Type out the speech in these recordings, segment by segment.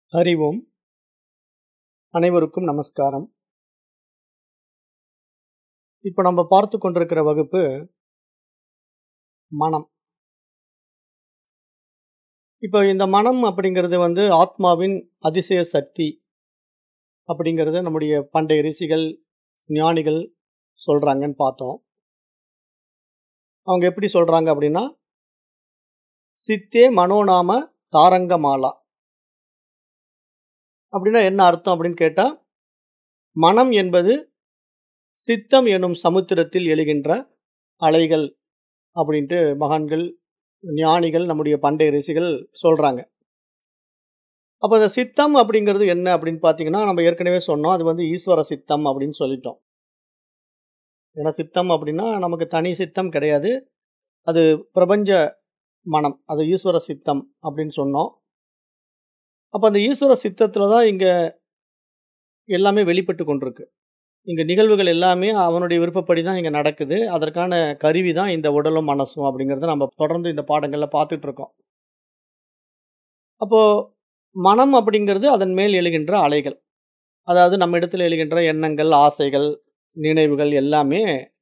ஹரி ஓம் அனைவருக்கும் நமஸ்காரம் இப்போ நம்ம பார்த்து கொண்டிருக்கிற வகுப்பு மனம் இப்போ இந்த மனம் அப்படிங்கிறது வந்து ஆத்மாவின் அதிசய சக்தி அப்படிங்கிறத நம்முடைய பண்டைய ரிஷிகள் ஞானிகள் சொல்றாங்கன்னு பார்த்தோம் அவங்க எப்படி சொல்றாங்க அப்படின்னா சித்தே மனோநாம தாரங்கமாலா அப்படின்னா என்ன அர்த்தம் அப்படின்னு கேட்டா மனம் என்பது சித்தம் எனும் சமுத்திரத்தில் எழுகின்ற அலைகள் அப்படின்ட்டு மகான்கள் ஞானிகள் நம்முடைய பண்டைய ரிஷிகள் சொல்றாங்க அப்போ இந்த சித்தம் அப்படிங்கிறது என்ன அப்படின்னு பார்த்தீங்கன்னா நம்ம ஏற்கனவே சொன்னோம் அது வந்து ஈஸ்வர சித்தம் அப்படின்னு சொல்லிட்டோம் ஏன்னா சித்தம் அப்படின்னா நமக்கு தனி சித்தம் கிடையாது அது பிரபஞ்ச மனம் அது ஈஸ்வர சித்தம் அப்படின்னு சொன்னோம் அப்போ அந்த ஈஸ்வர சித்தத்தில் தான் இங்கே எல்லாமே வெளிப்பட்டு கொண்டிருக்கு இங்கே நிகழ்வுகள் எல்லாமே அவனுடைய விருப்பப்படி தான் இங்கே நடக்குது அதற்கான கருவி தான் இந்த உடலும் மனசும் அப்படிங்கிறத நம்ம தொடர்ந்து இந்த பாடங்களில் பார்த்துட்டு இருக்கோம் அப்போது மனம் அப்படிங்கிறது அதன் மேல் எழுகின்ற அலைகள் அதாவது நம்ம இடத்துல எழுகின்ற எண்ணங்கள் ஆசைகள் நினைவுகள் எல்லாமே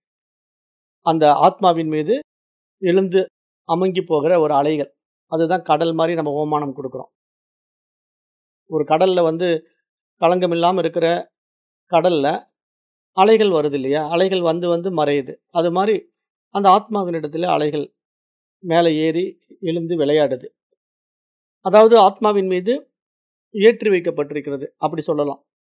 அந்த ஆத்மாவின் மீது எழுந்து அமுங்கி போகிற ஒரு அலைகள் அதுதான் கடல் மாதிரி நம்ம ஓமானம் கொடுக்குறோம் ஒரு கடல்ல வந்து களங்கம் இல்லாமல் இருக்கிற கடல்ல அலைகள் வருது இல்லையா அலைகள் வந்து வந்து மறையுது அது மாதிரி அந்த ஆத்மாவின் இடத்துல அலைகள் மேலே ஏறி எழுந்து விளையாடுது அதாவது ஆத்மாவின் மீது ஏற்றி வைக்கப்பட்டிருக்கிறது அப்படி சொல்லலாம்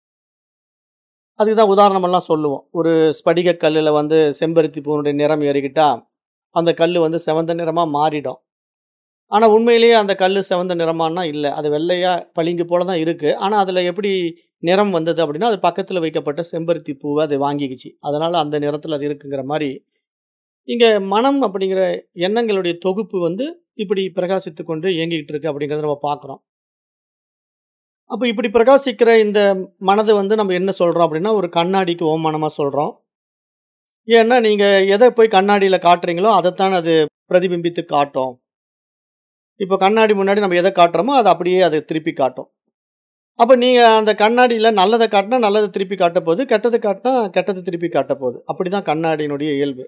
அதுக்கு தான் உதாரணமெல்லாம் சொல்லுவோம் ஒரு ஸ்படிக கல்லில் வந்து செம்பருத்தி பூனுடைய நிறம் ஏறிக்கிட்டா அந்த கல் வந்து செவந்த நிறமாக மாறிடும் ஆனால் உண்மையிலேயே அந்த கல் செவந்த நிறமானா இல்லை அது வெள்ளையாக பளிங்கு போல தான் இருக்குது ஆனால் அதில் எப்படி நிறம் வந்தது அப்படின்னா அது பக்கத்தில் வைக்கப்பட்ட செம்பருத்தி பூவை அதை வாங்கிக்கிச்சு அதனால் அந்த நிறத்தில் அது இருக்குங்கிற மாதிரி இங்கே மனம் அப்படிங்கிற எண்ணங்களுடைய தொகுப்பு வந்து இப்படி பிரகாசித்து கொண்டு இயங்கிக்கிட்டு இருக்கு அப்படிங்கிறத நம்ம பார்க்குறோம் அப்போ இப்படி பிரகாசிக்கிற இந்த மனதை வந்து நம்ம என்ன சொல்கிறோம் அப்படின்னா ஒரு கண்ணாடிக்கு ஓமானமாக சொல்கிறோம் ஏன்னா நீங்கள் எதை போய் கண்ணாடியில் காட்டுறீங்களோ அதைத்தான் அது பிரதிபிம்பித்து காட்டும் இப்போ கண்ணாடி முன்னாடி நம்ம எதை காட்டுறோமோ அதை அப்படியே அதை திருப்பி காட்டும் அப்போ நீங்கள் அந்த கண்ணாடியில் நல்லதை காட்டினா நல்லதை திருப்பி காட்ட போகுது கெட்டதை காட்டினா கெட்டதை திருப்பி காட்ட போகுது அப்படி தான் கண்ணாடியினுடைய இயல்பு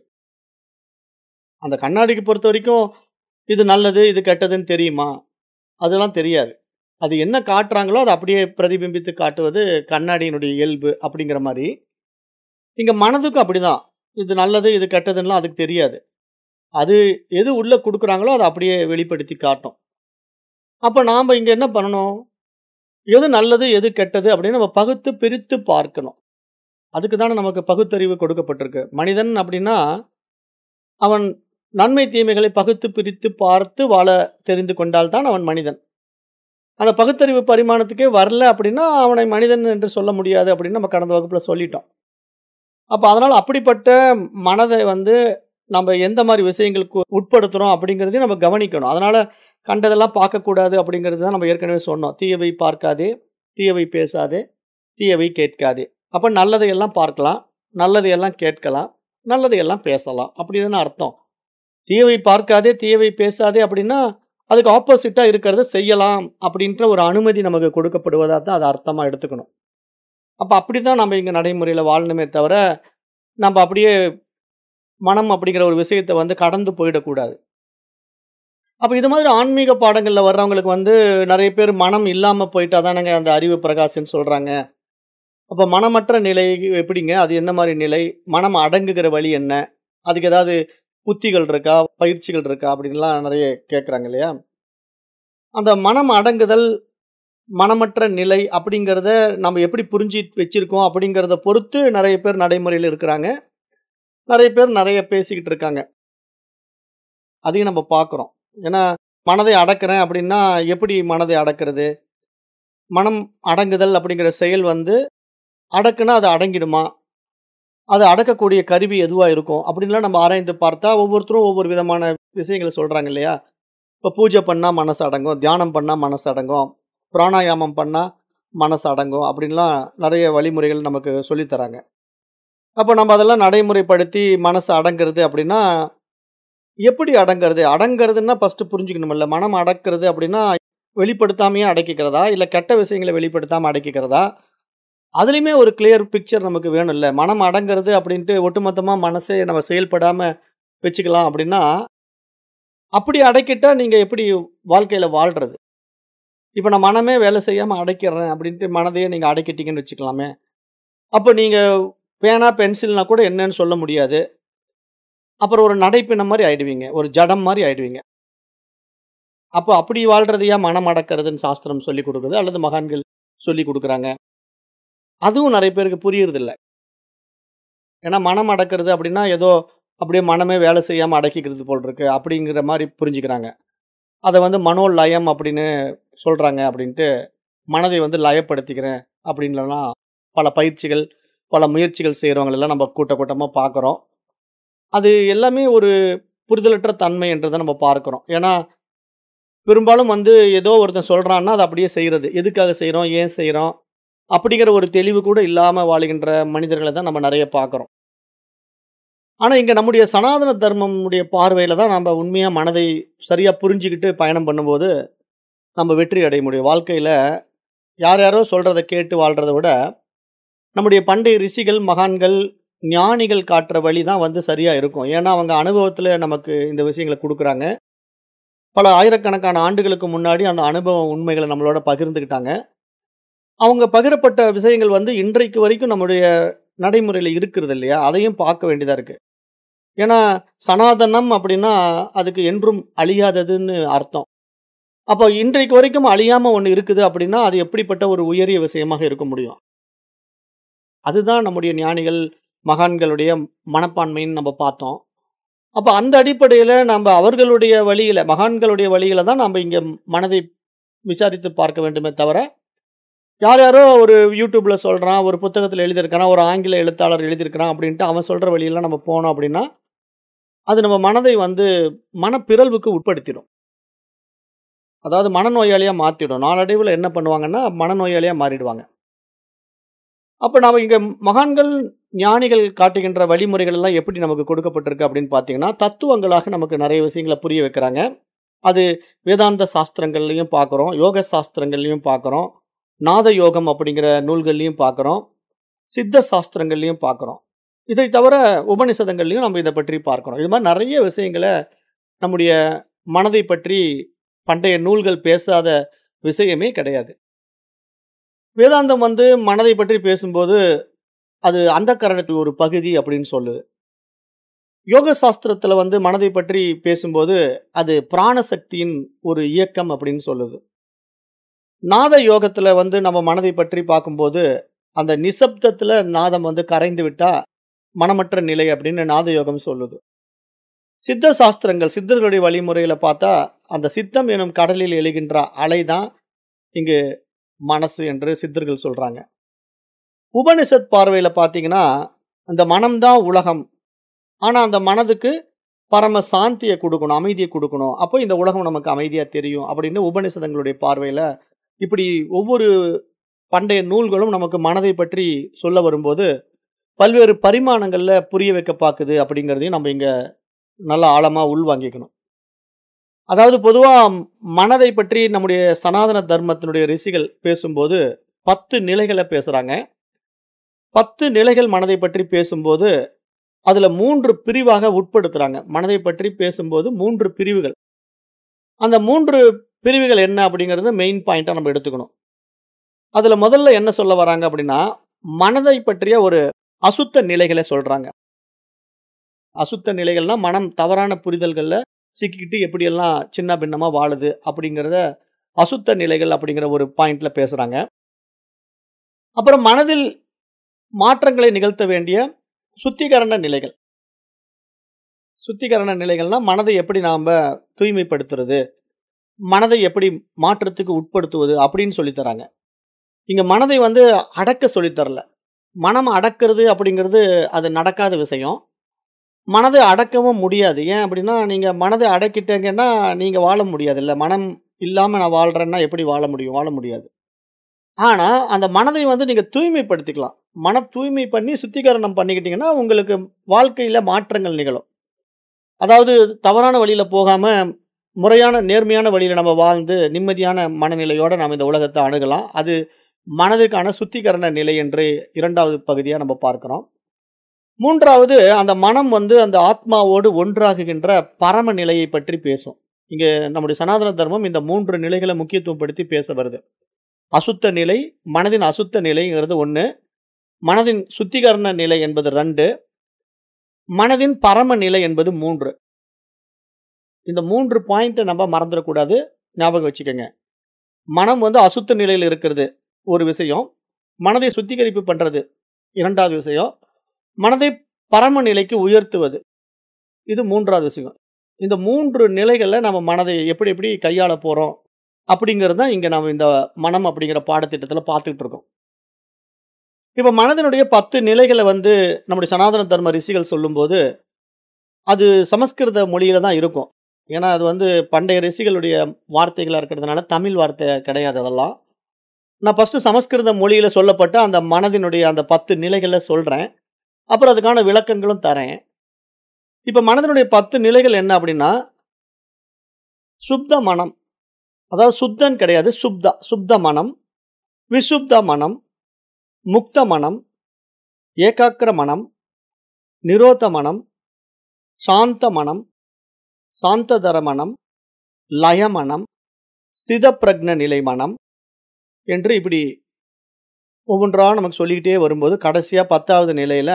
அந்த கண்ணாடிக்கு பொறுத்த வரைக்கும் இது நல்லது இது கெட்டதுன்னு தெரியுமா அதெல்லாம் தெரியாது அது என்ன காட்டுறாங்களோ அதை அப்படியே பிரதிபிம்பித்து காட்டுவது கண்ணாடியினுடைய இயல்பு அப்படிங்கிற மாதிரி இங்கே மனதுக்கும் அப்படிதான் இது நல்லது இது கெட்டதுன்னெலாம் அதுக்கு தெரியாது அது எது உள்ளே கொடுக்குறாங்களோ அதை அப்படியே வெளிப்படுத்தி காட்டும் அப்போ நாம் இங்கே என்ன பண்ணணும் எது நல்லது எது கெட்டது அப்படின்னு நம்ம பகுத்து பிரித்து பார்க்கணும் அதுக்கு தானே நமக்கு பகுத்தறிவு கொடுக்கப்பட்டிருக்கு மனிதன் அப்படின்னா அவன் நன்மை தீமைகளை பகுத்து பிரித்து பார்த்து வாழ தெரிந்து கொண்டால்தான் அவன் மனிதன் அந்த பகுத்தறிவு பரிமாணத்துக்கே வரல அப்படின்னா அவனை மனிதன் என்று சொல்ல முடியாது அப்படின்னு நம்ம கடந்த வகுப்பில் சொல்லிட்டோம் அப்போ அதனால் அப்படிப்பட்ட மனதை வந்து நம்ம எந்த மாதிரி விஷயங்களுக்கு உட்படுத்துகிறோம் அப்படிங்கிறதையும் நம்ம கவனிக்கணும் அதனால் கண்டதெல்லாம் பார்க்கக்கூடாது அப்படிங்கிறது தான் நம்ம ஏற்கனவே சொன்னோம் தீயவை பார்க்காதே தீயவை பேசாதே தீயவை கேட்காதே அப்போ நல்லதையெல்லாம் பார்க்கலாம் நல்லதையெல்லாம் கேட்கலாம் நல்லதையெல்லாம் பேசலாம் அப்படி தானே அர்த்தம் தீயவை பார்க்காதே தீயவை பேசாதே அப்படின்னா அதுக்கு ஆப்போசிட்டாக இருக்கிறத செய்யலாம் அப்படின்ற ஒரு அனுமதி நமக்கு கொடுக்கப்படுவதாக தான் அதை அர்த்தமாக எடுத்துக்கணும் அப்போ அப்படி தான் நம்ம இங்கே நடைமுறையில் வாழணுமே தவிர நம்ம அப்படியே மனம் அப்படிங்கிற ஒரு விஷயத்தை வந்து கடந்து போயிடக்கூடாது அப்போ இது மாதிரி ஆன்மீக பாடங்களில் வர்றவங்களுக்கு வந்து நிறைய பேர் மனம் இல்லாமல் போயிட்டா தானங்க அந்த அறிவு பிரகாசன்னு சொல்கிறாங்க அப்போ மனமற்ற நிலை எப்படிங்க அது என்ன மாதிரி நிலை மனம் அடங்குகிற வழி என்ன அதுக்கு ஏதாவது புத்திகள் இருக்கா பயிற்சிகள் இருக்கா அப்படின்லாம் நிறைய கேட்குறாங்க இல்லையா அந்த மனம் அடங்குதல் மனமற்ற நிலை அப்படிங்கிறத நம்ம எப்படி புரிஞ்சு வச்சிருக்கோம் அப்படிங்கிறத பொறுத்து நிறைய பேர் நடைமுறையில் இருக்கிறாங்க நிறைய பேர் நிறைய பேசிக்கிட்டு இருக்காங்க அதையும் நம்ம பார்க்குறோம் ஏன்னா மனதை அடக்கிறேன் அப்படின்னா எப்படி மனதை அடக்கிறது மனம் அடங்குதல் அப்படிங்கிற செயல் வந்து அடக்குனா அது அடங்கிடுமா அது அடக்கக்கூடிய கருவி எதுவாக இருக்கும் அப்படின்லாம் நம்ம ஆராய்ந்து பார்த்தா ஒவ்வொருத்தரும் ஒவ்வொரு விதமான விஷயங்களை சொல்கிறாங்க இல்லையா இப்போ பூஜை பண்ணால் மனசு அடங்கும் தியானம் பண்ணால் மனசு அடங்கும் பிராணாயாமம் பண்ணால் மனசு அடங்கும் அப்படின்லாம் நிறைய வழிமுறைகள் நமக்கு சொல்லித்தராங்க அப்போ நம்ம அதெல்லாம் நடைமுறைப்படுத்தி மனசு அடங்கிறது அப்படின்னா எப்படி அடங்கிறது அடங்கிறதுன்னா ஃபஸ்ட்டு புரிஞ்சுக்கணுமில்ல மனம் அடக்கிறது அப்படின்னா வெளிப்படுத்தாமயே அடக்கிக்கிறதா? இல்ல கெட்ட விஷயங்கள வெளிப்படுத்தாம அடக்கிக்கிறதா? அதுலயுமே ஒரு கிளியர் பிக்சர் நமக்கு வேணும்ல. மனம் அடங்குறது அப்படின்ட்டு ஒட்டுமொத்தமா மனசே நம்ம செயல்படாம வச்சுக்கலாம் அப்படின்னா, அப்படி அடக்கிட்டா நீங்க எப்படி வாழ்க்கையில வாழ்றது? இப்ப நான் மனமே வேலை செய்யாம அடக்கிர்றேன் அப்படின்ட்டு மனதையே நீங்க அடக்கிட்டீங்கன்னு வச்சுக்கலாமே. அப்ப நீங்க பேனா, பென்சில்னா கூட என்னன்னு சொல்ல முடியாது. அப்புறம் ஒரு நடைப்பிணம் மாரி ஆயிடுவீங்க. ஒரு ஜடம் மாரி ஆயிடுவீங்க. அப்ப அப்படி வாழ்றதையா மனம் அடக்கிறதுன்னு சாஸ்திரம் சொல்லிக் குடுக்குது? அல்லது மகான்கள் சொல்லிக் குடுக்குறாங்க? அதுவும் நெறைய பேருக்கு புரியறதில்ல. ஏன்னா மனம் அடக்கிறது அப்படின்னா, ஏதோ அப்படியே மனமே வேலை செய்யாம அடக்கிக்கிறது போல இருக்கு. அப்படிங்கிற மாரி புரிஞ்சுக்கிறாங்க. அத வந்து மனோலயம் அப்படின்னு சொல்றாங்க அப்படின்ட்டு, மனதை வந்து லயப்படுத்திக்கிறேன் அப்படின்லாம் பல பயிற்சிகள், பல முயற்சிகள் செய்றவங்களெல்லாம் நம்ம கூட்ட கூட்டமா பார்க்குறோம். அது எல்லாமே ஒரு புரிதலற்ற தன்மை என்றத நம்ம பார்க்கிறோம். ஏன்னா, பெரும்பாலும் வந்து ஏதோ ஒருத்தன் சொல்றான்னா, அத அப்படியே செய்றது. எதுக்காக செய்றோம்? ஏன் செய்றோம்? அப்படிங்கிற ஒரு தெளிவு கூட இல்லாம வாழுகின்ற மனிதர்கள தான் நம்ம நெறைய பார்க்குறோம். ஆனா, இங்க நம்முடைய சனாதன தர்மமுடைய பார்வையில தான் நம்ப உண்மையா மனதை சரியா புரிஞ்சுகிட்டு பயணம் பண்ணும்போது, நம்ம வெற்றி அடைய முடியும். வாழ்க்கையில யார் யாரோ சொல்றத கேட்டு வாழ்றத விட, நம்முடைய பண்டைய ரிஷிகள், மகான்கள், ஞானிகள் காட்டுற வழி தான் வந்து சரியா இருக்கும். ஏன்னா, அவங்க அனுபவத்துல நமக்கு இந்த விஷயங்கள குடுக்குறாங்க. பல ஆயிரக்கணக்கான ஆண்டுகளுக்கு முன்னாடி அந்த அனுபவ உண்மைகள நம்மளோட பகிர்ந்துக்கிட்டாங்க. அவங்க பகிரப்பட்ட விஷயங்கள் வந்து இன்றைக்கு வரைக்கும் நம்முடைய நடைமுறையில இருக்கிறது இல்லையா? அதையும் பார்க்க வேண்டியதா இருக்கு. ஏன்னா, சனாதனம் அப்படின்னா, அதுக்கு என்றும் அழியாததுன்னு அர்த்தம். அப்போ இன்றைக்கு வரைக்கும் அழியாம ஒண்ணு இருக்குது அப்படின்னா, அது எப்படிப்பட்ட ஒரு உயரிய விஷயமாக இருக்க முடியும்? அதுதான் நம்முடைய ஞானிகள், மகான்களுடைய மனப்பான்மைன்னு நம்ம பார்த்தோம். அப்ப அந்த அடிப்படையில நம்ப அவர்களுடைய வழியில, மகான்களுடைய வழியில தான் நம்ப இங்க மனதை விசாரித்து பார்க்க வேண்டுமே தவிர, யார் யாரோ ஒரு YouTubeல சொல்றான், ஒரு புத்தகத்துல எழுதியிருக்கிறான், ஒரு ஆங்கில எழுத்தாளர் எழுதியிருக்கிறான் அப்படின்ட்டு அவன் சொல்ற வழியில நம்ம போனோம் அப்படின்னா, அது நம்ம மனதை வந்து மனப்பிறழ்வுக்கு உட்படுத்திடும். அதாவது மனநோயாளியா மாத்திடும். நாளடைவுல என்ன பண்ணுவாங்கன்னா, மனநோயாளியா மாறிடுவாங்க. அப்ப நாம இங்க மகான்கள், ஞானிகள் காட்டுகின்ற வழிமுறைகள் எல்லாம் எப்படி நமக்கு கொடுக்கப்பட்டிருக்கு அப்படின்னு பார்த்தீங்கன்னா, தத்துவங்களாக நமக்கு நெறைய விஷயங்கள புரிய வைக்கிறாங்க. அது வேதாந்த சாஸ்திரங்கள்லயும் பார்க்குறோம். யோக சாஸ்திரங்கள்லயும் பார்க்குறோம். நாத யோகம் அப்படிங்கிற நூல்கள்லயும் பார்க்குறோம். சித்த சாஸ்திரங்கள்லயும் பார்க்குறோம். இதை தவிர உபநிஷதங்கள்லயும் நம்ம இத பற்றி பார்க்கிறோம். இது மாரி நெறைய விஷயங்கள நம்முடைய மனதை பற்றி பண்டைய நூல்கள் பேசாத விஷயமே கிடையாது. வேதாந்தம் வந்து மனதை பற்றி பேசும்போது, அது அந்தக்கரணத்தின் ஒரு பகுதி அப்படின்னு சொல்லுது. யோக சாஸ்திரத்துல வந்து மனதை பற்றி பேசும்போது, அது பிராணசக்தியின் ஒரு இயக்கம் அப்படின்னு சொல்லுது. நாத யோகத்துல வந்து நம்ம மனதை பற்றி பார்க்கும்போது, அந்த நிசப்தத்துல நாதம் வந்து கரைந்து விட்டா, மனமற்ற நிலை அப்படின்னு நாத யோகம் சொல்லுது. சித்த சாஸ்திரங்கள், சித்தர்களுடைய வழிமுறையில பார்த்தா, அந்த சித்தம் எனும் கடலில் எழுகின்ற அலை தான் இங்கு மனசு என்று சித்தர்கள் சொல்றாங்க. உபனிஷத் பார்வையில பார்த்தீங்கன்னா, அந்த மனம் தான் உலகம். ஆனா, அந்த மனதுக்கு பரம சாந்திய குடுக்கணும், அமைதிய குடுக்கணும். அப்போ இந்த உலகம் நமக்கு அமைதியா தெரியும் அப்படின்னு உபநிஷதங்களுடைய பார்வையில, இப்படி ஒவ்வொரு பண்டைய நூல்களும் நமக்கு மனதை பற்றி சொல்ல வரும்போது, பல்வேறு பரிமாணங்கள்ல புரிய வைக்க பாக்குது அப்படிங்கிறதையும் நம்ம இங்க நல்லா ஆழமா உள்வாங்கிக்கணும். அதாவது பொதுவா மனதை பற்றி நம்முடைய சனாதன தர்மத்தினுடைய ரிஷிகள் பேசும்போது 10 நிலைகள பேசுறாங்க. 10 நிலைகள் மனதை பற்றி பேசும்போது, அதுல 3 பிரிவாக உட்படுத்துறாங்க. மனதை பற்றி பேசும்போது 3 பிரிவுகள். அந்த 3 பிரிவுகள் என்ன அப்படிங்கிறது மெயின் பாயிண்ட்டா நம்ம எடுத்துக்கணும். அதுல முதல்ல என்ன சொல்ல வராங்க அப்படின்னா, மனதை பற்றிய ஒரு அசுத்த நிலைகள சொல்றாங்க. அசுத்த நிலைகள்னா, மனம் தவறான புரிதல்கள்ல சிக்கிக்கிட்டு எப்படியெல்லாம் சின்ன பின்னமா வாழுது அப்படிங்கிறத, அசுத்த நிலைகள் அப்படிங்கிற ஒரு பாயிண்ட்ல பேசுறாங்க. அப்புறம் மனதில் மாற்றங்களை நிகழ்த்த வேண்டிய சுத்திகரண நிலைகள். சுத்திகரண நிலைகள்னா, மனதை எப்படி நாம தூய்மைப்படுத்துறது? மனதை எப்படி மாற்றத்துக்கு உட்படுத்துவது? அப்படின்னு சொல்லி தராங்க. இங்க மனதை வந்து அடக்க சொல்லி தரல. மனம் அடக்குறது அப்படிங்கிறது அது நடக்காத விஷயம். மனதை அடக்கவும் முடியாது. ஏன் அப்படின்னா, நீங்க மனதை அடக்கிட்டீங்கன்னா, நீங்க வாழ முடியாதுல்ல. மனம் இல்லாம நான் வாழ்றேன்னா எப்படி வாழ முடியும்? வாழ முடியாது. ஆனா, அந்த மனதை வந்து நீங்க தூய்மைப்படுத்திக்கலாம். மன தூய்மை பண்ணி சுத்திகரணம் பண்ணிக்கிட்டீங்கன்னா, உங்களுக்கு வாழ்க்கையில மாற்றங்கள் நிகழும். அதாவது தவறான வழியில போகாம, முறையான நேர்மையான வழியில நம்ம வாழ்ந்து நிம்மதியான மனநிலையோட நாம இந்த உலகத்த அணுகலாம். அது மனதிற்கான சுத்திகரண நிலை என்று 2வது பகுதியா நம்ம பார்க்கிறோம். 3வது அந்த மனம் வந்து அந்த ஆத்மாவோடு ஒன்றாகுகின்ற பரம நிலையை பற்றி பேசும். இங்க நம்முடைய சனாதன தர்மம் இந்த 3 நிலைகள முக்கியத்துவப்படுத்தி பேச வருது. அசுத்த நிலை, மனதின் அசுத்த நிலைங்கிறது 1, மனதின் சுத்திகரண நிலை என்பது 2, மனதின் பரம நிலை என்பது 3. இந்த 3 பாயிண்ட்ட நம்ம மறந்துறக்கூடாது. ஞாபகம் வச்சுக்கங்க. மனம் வந்து அசுத்த நிலையில இருக்கிறது ஒரு விஷயம். மனதை சுத்திகரிப்பு பண்றது 2வது விஷயம். மனதை பரம நிலைக்கு உயர்த்துவது. இது 3வது விஷயம். இந்த 3 நிலைகள்ல நம்ம மனதை எப்படி எப்படி கையாள போறோம் அப்படிங்கிறது தான் இங்க நம்ம இந்த மனம் அப்படிங்கிற பாடத்திட்டத்துல பார்த்துட்டு இருக்கோம். இப்ப மனதினுடைய 10 நிலைகள வந்து நம்முடைய சனாதன தர்ம ரிஷிகள் சொல்லும்போது, அது சமஸ்கிருத மொழியில தான் இருக்கும். ஏன்னா அது வந்து பண்டைய ரிஷிகளுடைய வார்த்தைகளா இருக்கிறதுனால தமிழ் வார்த்தை கிடையாது அதெல்லாம். நான் ஃபர்ஸ்ட்டு சமஸ்கிருத மொழியில சொல்லப்பட்ட அந்த மனதினுடைய அந்த 10 நிலைகள சொல்றேன். அப்புறம் அதுக்கான விளக்கங்களும் தரேன். இப்ப மனதினுடைய 10 நிலைகள் என்ன அப்படின்னா சுப்த மனம். அதாவது சுத்தன் கிடையாது. சுப்தா. சுப்த மனம், விசுப்த மனம், முக்த மனம், ஏகாக்கிர மனம், நிரோத மனம், சாந்த மனம், சாந்ததர மனம், லய மனம், ஸ்திதப்பிரக்ஞ நிலை மனம் என்று இப்படி ஒவ்வொன்றா நமக்கு சொல்லிக்கிட்டே வரும்போது, கடைசியா 10வது நிலையில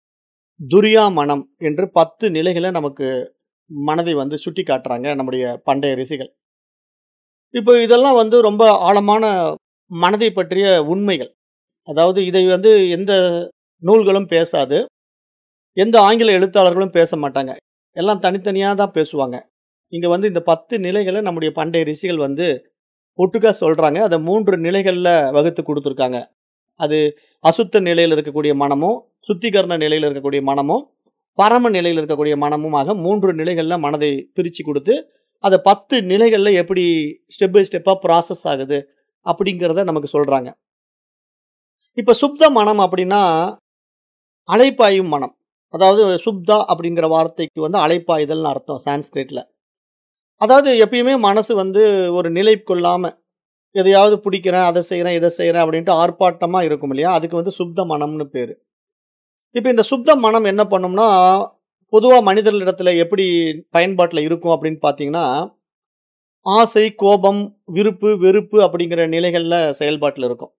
துரியா மனம் என்று 10 நிலைகள நமக்கு மனதை வந்து சுட்டிக்காட்டுறாங்க நம்முடைய பண்டைய ரிஷிகள். இப்போ இதெல்லாம் வந்து ரொம்ப ஆழமான மனதை பற்றிய உண்மைகள். அதாவது இதை வந்து எந்த நூல்களும் பேசாது. எந்த ஆங்கில எழுத்தாளர்களும் பேச மாட்டாங்க. எல்லாம் தனித்தனியா தான் பேசுவாங்க. இங்க வந்து இந்த 10 நிலைகள நம்முடைய பண்டைய ரிஷிகள் வந்து ஒட்டுக்கா சொல்றாங்க. அத 3 நிலைகள்ல வகுத்து குடுத்துருக்காங்க. அது அசுத்த நிலையில இருக்கக்கூடிய மனமும், சுத்திகரண நிலையில இருக்கக்கூடிய மனமும், பரம நிலையில இருக்கக்கூடிய மனமுமாக 3 நிலைகள்ல மனதை பிரிச்சு குடுத்து, அத 10 நிலைகள்ல எப்படி ஸ்டெப் பை ஸ்டெப்பா ப்ராசஸ் ஆகுது அப்படிங்கிறத நமக்கு சொல்றாங்க. இப்ப சுப்த மனம் அப்படின்னா, அலைப்பாயும் மனம். அதாவது சுப்தா அப்படிங்கிற வார்த்தைக்கு வந்து அலைப்பாயுதல்னு அர்த்தம் சான்ஸ்கிரிட்ல. அதாவது எப்பயுமே மனசு வந்து ஒரு நிலை கொள்ளாம, எதையாவது பிடிக்கிறேன், அத செய்றேன், இத செய்றேன் அப்படின்ட்டு ஆர்ப்பாட்டமா இருக்கும் இல்லையா? அதுக்கு வந்து சுப்த மனம்னு பேரு. இப்ப இந்த சுப்த மனம் என்ன பண்ணும்னா, பொதுவா மனிதர்களிடத்துல எப்படி பயன்பாட்டுல இருக்கும் அப்படின்னு பார்த்தீங்கன்னா, ஆசை, கோபம், விருப்பு, வெறுப்பு அப்படிங்கிற நிலைகள்ல செயல்பாட்டுல இருக்கும்.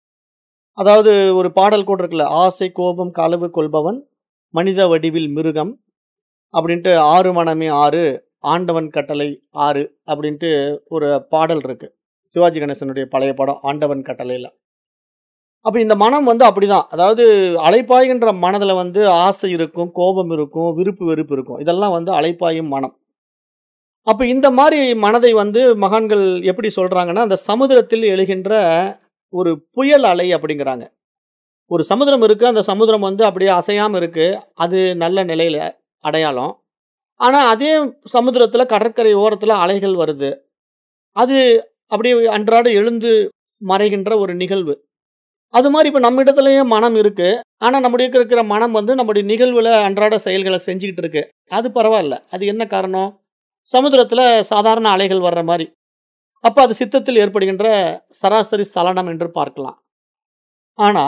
அதாவது ஒரு பாடல் கூட இருக்குல்ல, "ஆசை, கோபம், களவு கொள்பவன் மனித வடிவில் மிருகம்" அப்படின்ட்டு "ஆறு மனமே ஆறு, ஆண்டவன் கட்டளை ஆறு" அப்படின்ட்டு ஒரு பாடல் இருக்கு. சிவாஜி கணேசனுடைய பழைய படம் ஆண்டவன் கட்டளைல. அப்ப இந்த மனம் வந்து அப்படிதான். அதாவது அலைப்பாய்கின்ற மனதுல வந்து ஆசை இருக்கும், கோபம் இருக்கும், விருப்பு, வெறுப்பு இருக்கும். இதெல்லாம் வந்து அலைப்பாயும் மனம். அப்ப இந்த மாரி மனதை வந்து மகான்கள் எப்படி சொல்றாங்கன்னா, அந்த சமுத்திரத்தில் எழுகின்ற ஒரு புயல் அலை அப்படிங்கிறாங்க. ஒரு சமுத்திரம் இருக்கு. அந்த சமுத்திரம் வந்து அப்படியே அசையாம இருக்கு. அது நல்ல நிலையில அடையாளம். ஆனா அதே சமுத்திரத்துல கடற்கரை ஓரத்துல அலைகள் வருது. அது அப்படியே அன்றாட எழுந்து மறைகின்ற ஒரு நிகழ்வு. அது மாரி இப்ப நம்மிடத்திலேயும் மனம் இருக்கு. ஆனா நம்முடைய இருக்கிற மனம் வந்து நம்முடைய நிகழ்வுல அன்றாட செயல்கள செஞ்சுகிட்டு இருக்கு. அது பரவால்ல. அது என்ன காரணம்? சமுத்திரத்துல சாதாரண அலைகள் வர்ற மாரி. அப்ப அது சித்தத்தில் ஏற்படுகின்ற சராசரி சலனம் என்று பார்க்கலாம். ஆனா,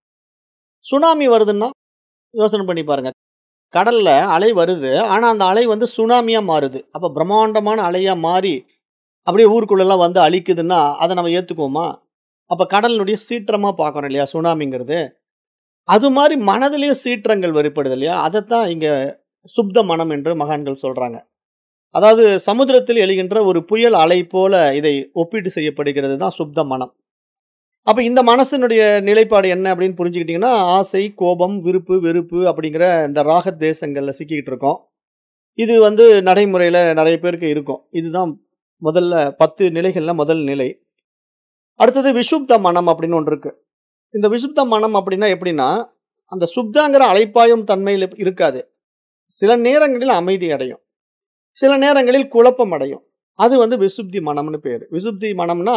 சுனாமி வருதுன்னா, யோசனை பண்ணி பாருங்க. கடல்ல அலை வருது. ஆனா அந்த அலை வந்து சுனாமியா மாறுது. அப்ப பிரம்மாண்டமான அலையா மாறி, அப்படியே ஊருக்குள்ளலாம் வந்து அழிக்குதுன்னா, அத நம்ம ஏத்துக்குவோமா? அப்ப கடலினுடைய சீற்றமா பார்க்கிறோம் இல்லையா? சுனாமிங்கிறது. அது மாரி மனதிலயும் சீற்றங்கள் வெளிப்படுது இல்லையா? அதத்தான் இங்க சுப்த மனம் என்று மகான்கள் சொல்றாங்க. அதாவது சமுத்திரத்தில் எழுகின்ற ஒரு புயல் அலை போல இதை ஒப்பீடு செய்யப்படுகிறது தான் சுப்த மனம். அப்ப இந்த மனசினுடைய நிலைப்பாடு என்ன அப்படின்னு புரிஞ்சுக்கிட்டீங்கன்னா, ஆசை, கோபம், விருப்பு, வெறுப்பு அப்படிங்கிற இந்த ராக தேசங்கள்ல சிக்கிக்கிட்டு இருக்கோம். இது வந்து நடைமுறையில நெறைய பேருக்கு இருக்கும். இதுதான் முதல்ல 10 நிலைகள்ல முதல் நிலை. அடுத்தது விசுப்த மனம் அப்படின்னு ஒன்று இருக்கு. இந்த விசுப்த மனம் அப்படின்னா எப்படின்னா, அந்த சுப்தாங்கிற அலைப்பாயும் தன்மையில இருக்காது. சில நேரங்களில் அமைதி அடையும். சில நேரங்களில் குழப்பம் அடையும். அது வந்து விசுப்தி மனம்னு பேரு. விசுப்தி மனம்னா,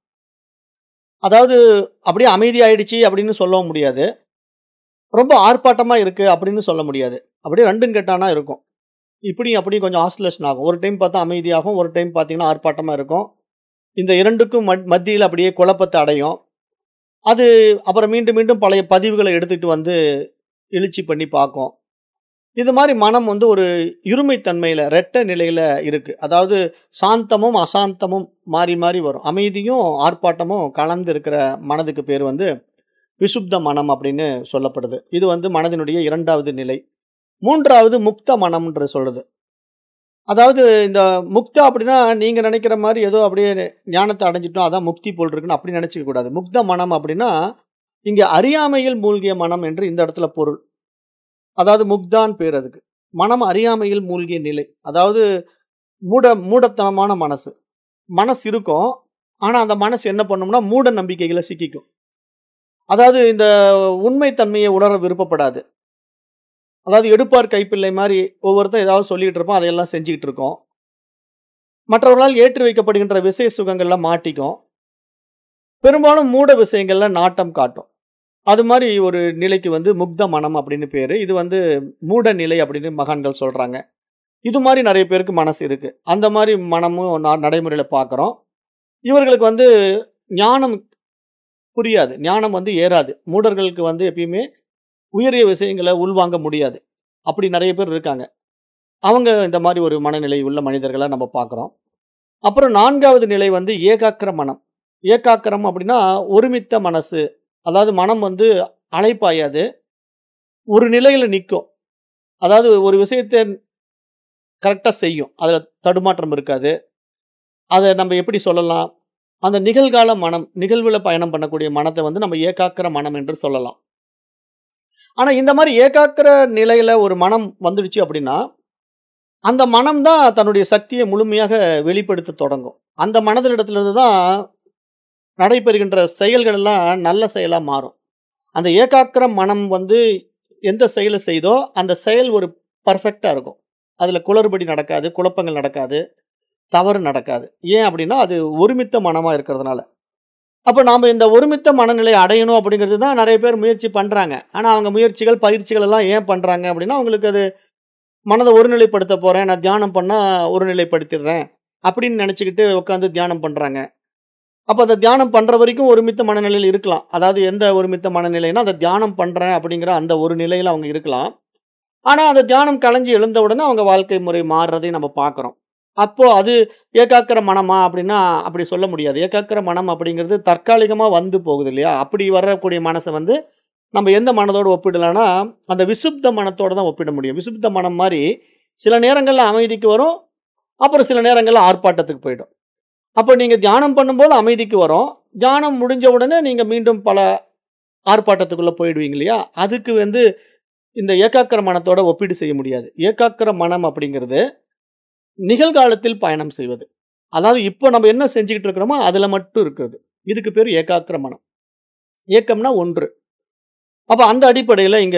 அதாவது அப்படியே அமைதியாயிடுச்சு அப்படின்னு சொல்லவும் முடியாது. ரொம்ப ஆர்ப்பாட்டமா இருக்கு அப்படின்னு சொல்ல முடியாது. அப்படியே 2ம் கெட்டானா இருக்கும். இப்படியும் அப்படியும் கொஞ்சம் ஆசிலேஷன் ஆகும் ஒரு டைம் பார்த்தா அமைதியாகும் ஒரு டைம் பார்த்தீங்கன்னா ஆர்ப்பாட்டமாக இருக்கும் இந்த இரண்டுக்கும் மத் மத்தியில் அப்படியே குழப்பத்தை அடையும் அது அப்புறம் மீண்டும் மீண்டும் பழைய பதிவுகளை எடுத்துகிட்டு வந்து எழுச்சி பண்ணி பார்க்கும் இது மாதிரி மனம் வந்து ஒரு இருமைத்தன்மையில் ரெட்ட நிலையில் இருக்குது அதாவது சாந்தமும் அசாந்தமும் மாறி மாறி வரும் அமைதியும் ஆர்ப்பாட்டமும் கலந்து இருக்கிற மனதுக்கு பேர் வந்து விசுப்த மனம் அப்படின்னு சொல்லப்படுது இது வந்து மனதினுடைய இரண்டாவது நிலை மூன்றாவது முக்த மனம்ன்ற சொல்லுது அதாவது இந்த முக்தா அப்படின்னா நீங்க நினைக்கிற மாதிரி ஏதோ அப்படியே ஞானத்தை அடைஞ்சிட்டோம் அதான் முக்தி போல் இருக்குன்னு அப்படி நினைச்சுக்க கூடாது முக்த மனம் அப்படின்னா இங்க அறியாமையில் மூழ்கிய மனம் என்று இந்த இடத்துல பொருள் அதாவது முக்தான் பேர் அதுக்கு மனம் அறியாமையில் மூழ்கிய நிலை அதாவது மூட மூடத்தனமான மனசு மனசு இருக்கும் ஆனா அந்த மனசு என்ன பண்ணும்னா மூட நம்பிக்கைகளை சிக்கிக்கும் அதாவது இந்த உண்மைத்தன்மையை உணர விருப்பப்படாது அதாவது எடுப்பார் கைப்பிள்ளை மாதிரி ஒவ்வொருத்தர் ஏதாவது சொல்லிட்டு இருப்போம் அதையெல்லாம் செஞ்சுக்கிட்டு இருக்கோம் மற்றவர்களால் ஏற்றி வைக்கப்படுகின்ற விசை சுகங்கள்ல மாட்டிக்கும் பெரும்பாலும் மூட விஷயங்கள்ல நாட்டம் காட்டும் அது மாதிரி ஒரு நிலைக்கு வந்து முக்த மனம் அப்படின்னு பேரு இது வந்து மூட நிலை அப்படின்னு மகான்கள் சொல்றாங்க இது மாதிரி நிறைய பேருக்கு மனசு இருக்கு அந்த மாதிரி மனமும் நான் நடைமுறையில பார்க்குறோம் இவர்களுக்கு வந்து ஞானம் புரியாது ஞானம் வந்து ஏறாது மூடர்களுக்கு வந்து எப்பயுமே உயரிய விஷயங்களை உள்வாங்க முடியாது அப்படி நிறைய பேர் இருக்காங்க அவங்க இந்த மாதிரி ஒரு மனநிலை உள்ள மனிதர்களை நம்ம பார்க்குறோம் அப்புறம் நான்காவது நிலை வந்து ஏகாக்கிர மனம் ஏகாக்கிரம் அப்படின்னா ஒருமித்த மனசு அதாவது மனம் வந்து அலைப்பாயாது ஒரு நிலையில் நிற்கும் அதாவது ஒரு விஷயத்தை கரெக்டாக செய்யும் அதில் தடுமாற்றம் இருக்காது அதை நம்ம எப்படி சொல்லலாம் அந்த நிகழ்கால மனம் நிகழ்வில் பயணம் பண்ணக்கூடிய மனத்தை வந்து நம்ம ஏகாக்கிர மனம் என்று சொல்லலாம் ஆனால் இந்த மாதிரி ஏகாக்கிர நிலையில் ஒரு மனம் வந்துடுச்சு அப்படின்னா அந்த மனம் தான் தன்னுடைய சக்தியை முழுமையாக வெளிப்படுத்த தொடங்கும் அந்த மனதிலிடத்திலிருந்து தான் நடைபெறுகின்ற செயல்கள் எல்லாம் நல்ல செயலாக மாறும் அந்த ஏகாக்கிர மனம் வந்து எந்த செயலை செய்தோ அந்த செயல் ஒரு பர்ஃபெக்டாக இருக்கும் அதில் குளறுபடி நடக்காது குழப்பங்கள் நடக்காது தவறு நடக்காது ஏன் அப்படின்னா அது ஒருமித்த மனமாக இருக்கிறதுனால அப்போ நாம் இந்த ஒருமித்த மனநிலை அடையணும் அப்படிங்கிறது தான் நிறைய பேர் முயற்சி பண்ணுறாங்க ஆனால் அவங்க முயற்சிகள் பயிற்சிகள் எல்லாம் ஏன் பண்ணுறாங்க அப்படின்னா அவங்களுக்கு அது மனதை ஒருநிலைப்படுத்த போகிறேன் நான் தியானம் பண்ணால் ஒருநிலைப்படுத்திடுறேன் அப்படின்னு நினச்சிக்கிட்டு உட்காந்து தியானம் பண்ணுறாங்க அப்போ அந்த தியானம் பண்ணுற வரைக்கும் ஒருமித்த மனநிலையில் இருக்கலாம் அதாவது எந்த ஒருமித்த மனநிலைனா அந்த தியானம் பண்ணுறேன் அப்படிங்கிற அந்த ஒரு நிலையில் அவங்க இருக்கலாம் ஆனால் அந்த தியானம் கலைஞ்சி எழுந்த உடனே அவங்க வாழ்க்கை முறை மாறுறதையும் நம்ம பார்க்குறோம் அப்போ அது ஏகாக்கிர மனமா அப்படின்னா அப்படி சொல்ல முடியாது ஏகாக்கிர மனம் அப்படிங்கிறது தற்காலிகமாக வந்து போகுது இல்லையா அப்படி வரக்கூடிய மனசை வந்து நம்ம எந்த மனதோடு ஒப்பிடலாம்னா அந்த விசுப்த மனத்தோடு தான் ஒப்பிட முடியும் விசுப்த மனம் மாதிரி சில நேரங்களில் அமைதிக்கு வரும் அப்புறம் சில நேரங்களில் ஆர்ப்பாட்டத்துக்கு போயிடும் அப்போ நீங்கள் தியானம் பண்ணும்போது அமைதிக்கு வரும் தியானம் முடிஞ்ச உடனே நீங்கள் மீண்டும் பல ஆர்ப்பாட்டத்துக்குள்ளே போயிடுவீங்க இல்லையா அதுக்கு வந்து இந்த ஏகாக்கிர மனத்தோட ஒப்பீடு செய்ய முடியாது ஏகாக்கிர மனம் அப்படிங்கிறது நிகழ்காலத்தில் பயணம் செய்வது அதாவது இப்போ நம்ம என்ன செஞ்சுக்கிட்டு இருக்கிறோமோ அதில் மட்டும் இருக்கிறது இதுக்கு பேர் ஏகாக்கிர மனம் ஏக்கம்னா ஒன்று அப்போ அந்த அடிப்படையில் இங்கே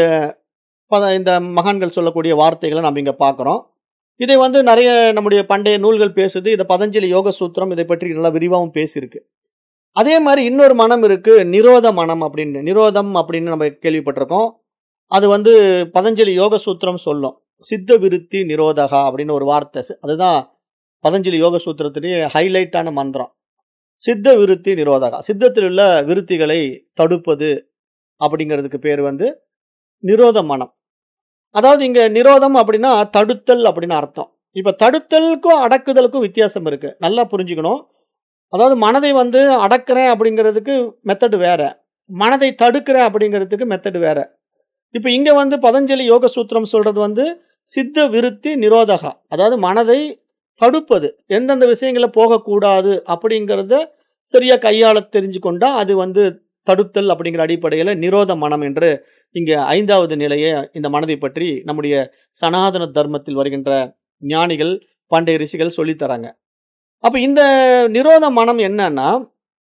இந்த மகான்கள் சொல்லக்கூடிய வார்த்தைகளை நம்ம இங்கே பார்க்குறோம் இதை வந்து நிறைய நம்முடைய பண்டைய நூல்கள் பேசுது இதை பதஞ்சலி யோக சூத்திரம் இதை பற்றி நல்லா விரிவாகவும் பேசியிருக்கு அதே மாதிரி இன்னொரு மனம் இருக்கு நிரோத மனம் அப்படின்னு நிரோதம் அப்படின்னு நம்ம கேள்விப்பட்டிருக்கோம் அது வந்து பதஞ்சலி யோக சூத்திரம் சொல்லும் சித்த விருத்தி நிரோதகா அப்படின்னு ஒரு வார்த்தை அதுதான் பதஞ்சலி யோக சூத்திரத்திலேயே ஹைலைட்டான மந்திரம் சித்த விருத்தி நிரோதகா சித்தத்தில் உள்ள விருத்திகளை தடுப்பது அப்படிங்கிறதுக்கு பேர் வந்து நிரோத மனம் அதாவது இங்க நிரோதம் அப்படின்னா தடுத்தல் அப்படின்னு அர்த்தம் இப்ப தடுத்தலுக்கும் அடக்குதலுக்கும் வித்தியாசம் இருக்கு நல்லா புரிஞ்சுக்கணும் அதாவது மனதை வந்து அடக்கிறேன் அப்படிங்கிறதுக்கு மெத்தடு வேற மனதை தடுக்கிறேன் அப்படிங்கிறதுக்கு மெத்தடு வேற இப்போ இங்க வந்து பதஞ்சலி யோக சூத்திரம் சொல்றது வந்து சித்த விருத்தி நிரோதகா அதாவது மனதை தடுப்பது எந்தெந்த விஷயங்களை போகக்கூடாது அப்படிங்கிறத சரியா கையாள தெரிஞ்சு கொண்டா அது வந்து தடுத்தல் அப்படிங்கிற அடிப்படையில் நிரோத மனம் என்று இங்கே ஐந்தாவது நிலையை இந்த மனதை பற்றி நம்முடைய சனாதன தர்மத்தில் வருகின்ற ஞானிகள் பண்டைய ரிஷிகள் சொல்லித்தராங்க அப்போ இந்த நிரோத மனம் என்னன்னா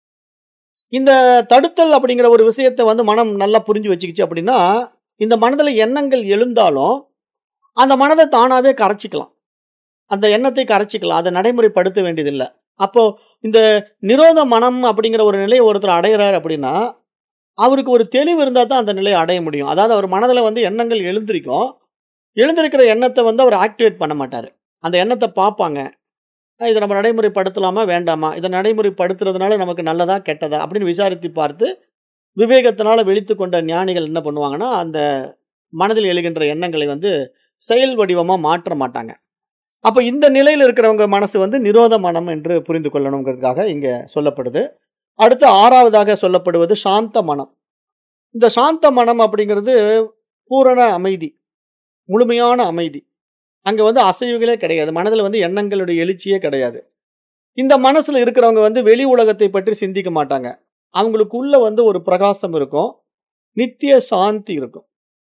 இந்த தடுத்தல் அப்படிங்கிற ஒரு விஷயத்தை வந்து மனம் நல்லா புரிஞ்சு வச்சுக்கிச்சு அப்படின்னா இந்த மனதில் எண்ணங்கள் எழுந்தாலும் அந்த மனதை தானாகவே கரைச்சிக்கலாம் அந்த எண்ணத்தை கரைச்சிக்கலாம் அதை நடைமுறைப்படுத்த வேண்டியதில்லை அப்போ இந்த நிரோத மனம் அப்படிங்கிற ஒரு நிலையை ஒருத்தர் அடைகிறார் அப்படின்னா அவருக்கு ஒரு தெளிவு இருந்தால் தான் அந்த நிலையை அடைய முடியும் அதாவது அவர் மனதில் வந்து எண்ணங்கள் எழுந்திருக்கும் எழுந்திருக்கிற எண்ணத்த வந்து அவர் ஆக்டிவேட் பண்ண மாட்டாரு. அந்த எண்ணத்த பார்ப்பாங்க. அ இத நம்ம நடைமுறைப்படுத்தலாமா? வேண்டாமா? இத நடைமுறைப்படுத்துறதுனால நமக்கு நல்லதா? கெட்டதா? அப்படின்னு விசாரித்து பார்த்து, விவேகத்தினால விழித்துக் கொண்ட ஞானிகள் என்ன பண்ணுவாங்கன்னா, அந்த மனதில் எழுகின்ற எண்ணங்களை வந்து செயல் வடிவமா மாற்ற மாட்டாங்க. அப்ப இந்த நிலையில இருக்கிறவங்க மனசு வந்து நிரோத மனம் என்று புரிந்து கொள்ளணும்ங்கிறதுக்காக இங்க சொல்லப்படுது. அடுத்து 6வதாக சொல்லப்படுவது சாந்த மனம். இந்த சாந்த மனம் அப்படிங்கிறது பூரண அமைதி. முழுமையான அமைதி. அங்க வந்து அசைவுகளே கிடையாது. மனதில வந்து எண்ணங்களுடைய எழுச்சியே கிடையாது. இந்த மனசுல இருக்கிறவங்க வந்து வெளி உலகத்தை பற்றி சிந்திக்க மாட்டாங்க. அவங்களுக்குள்ள வந்து ஒரு பிரகாசம் இருக்கும். நித்திய சாந்தி இருக்கும்.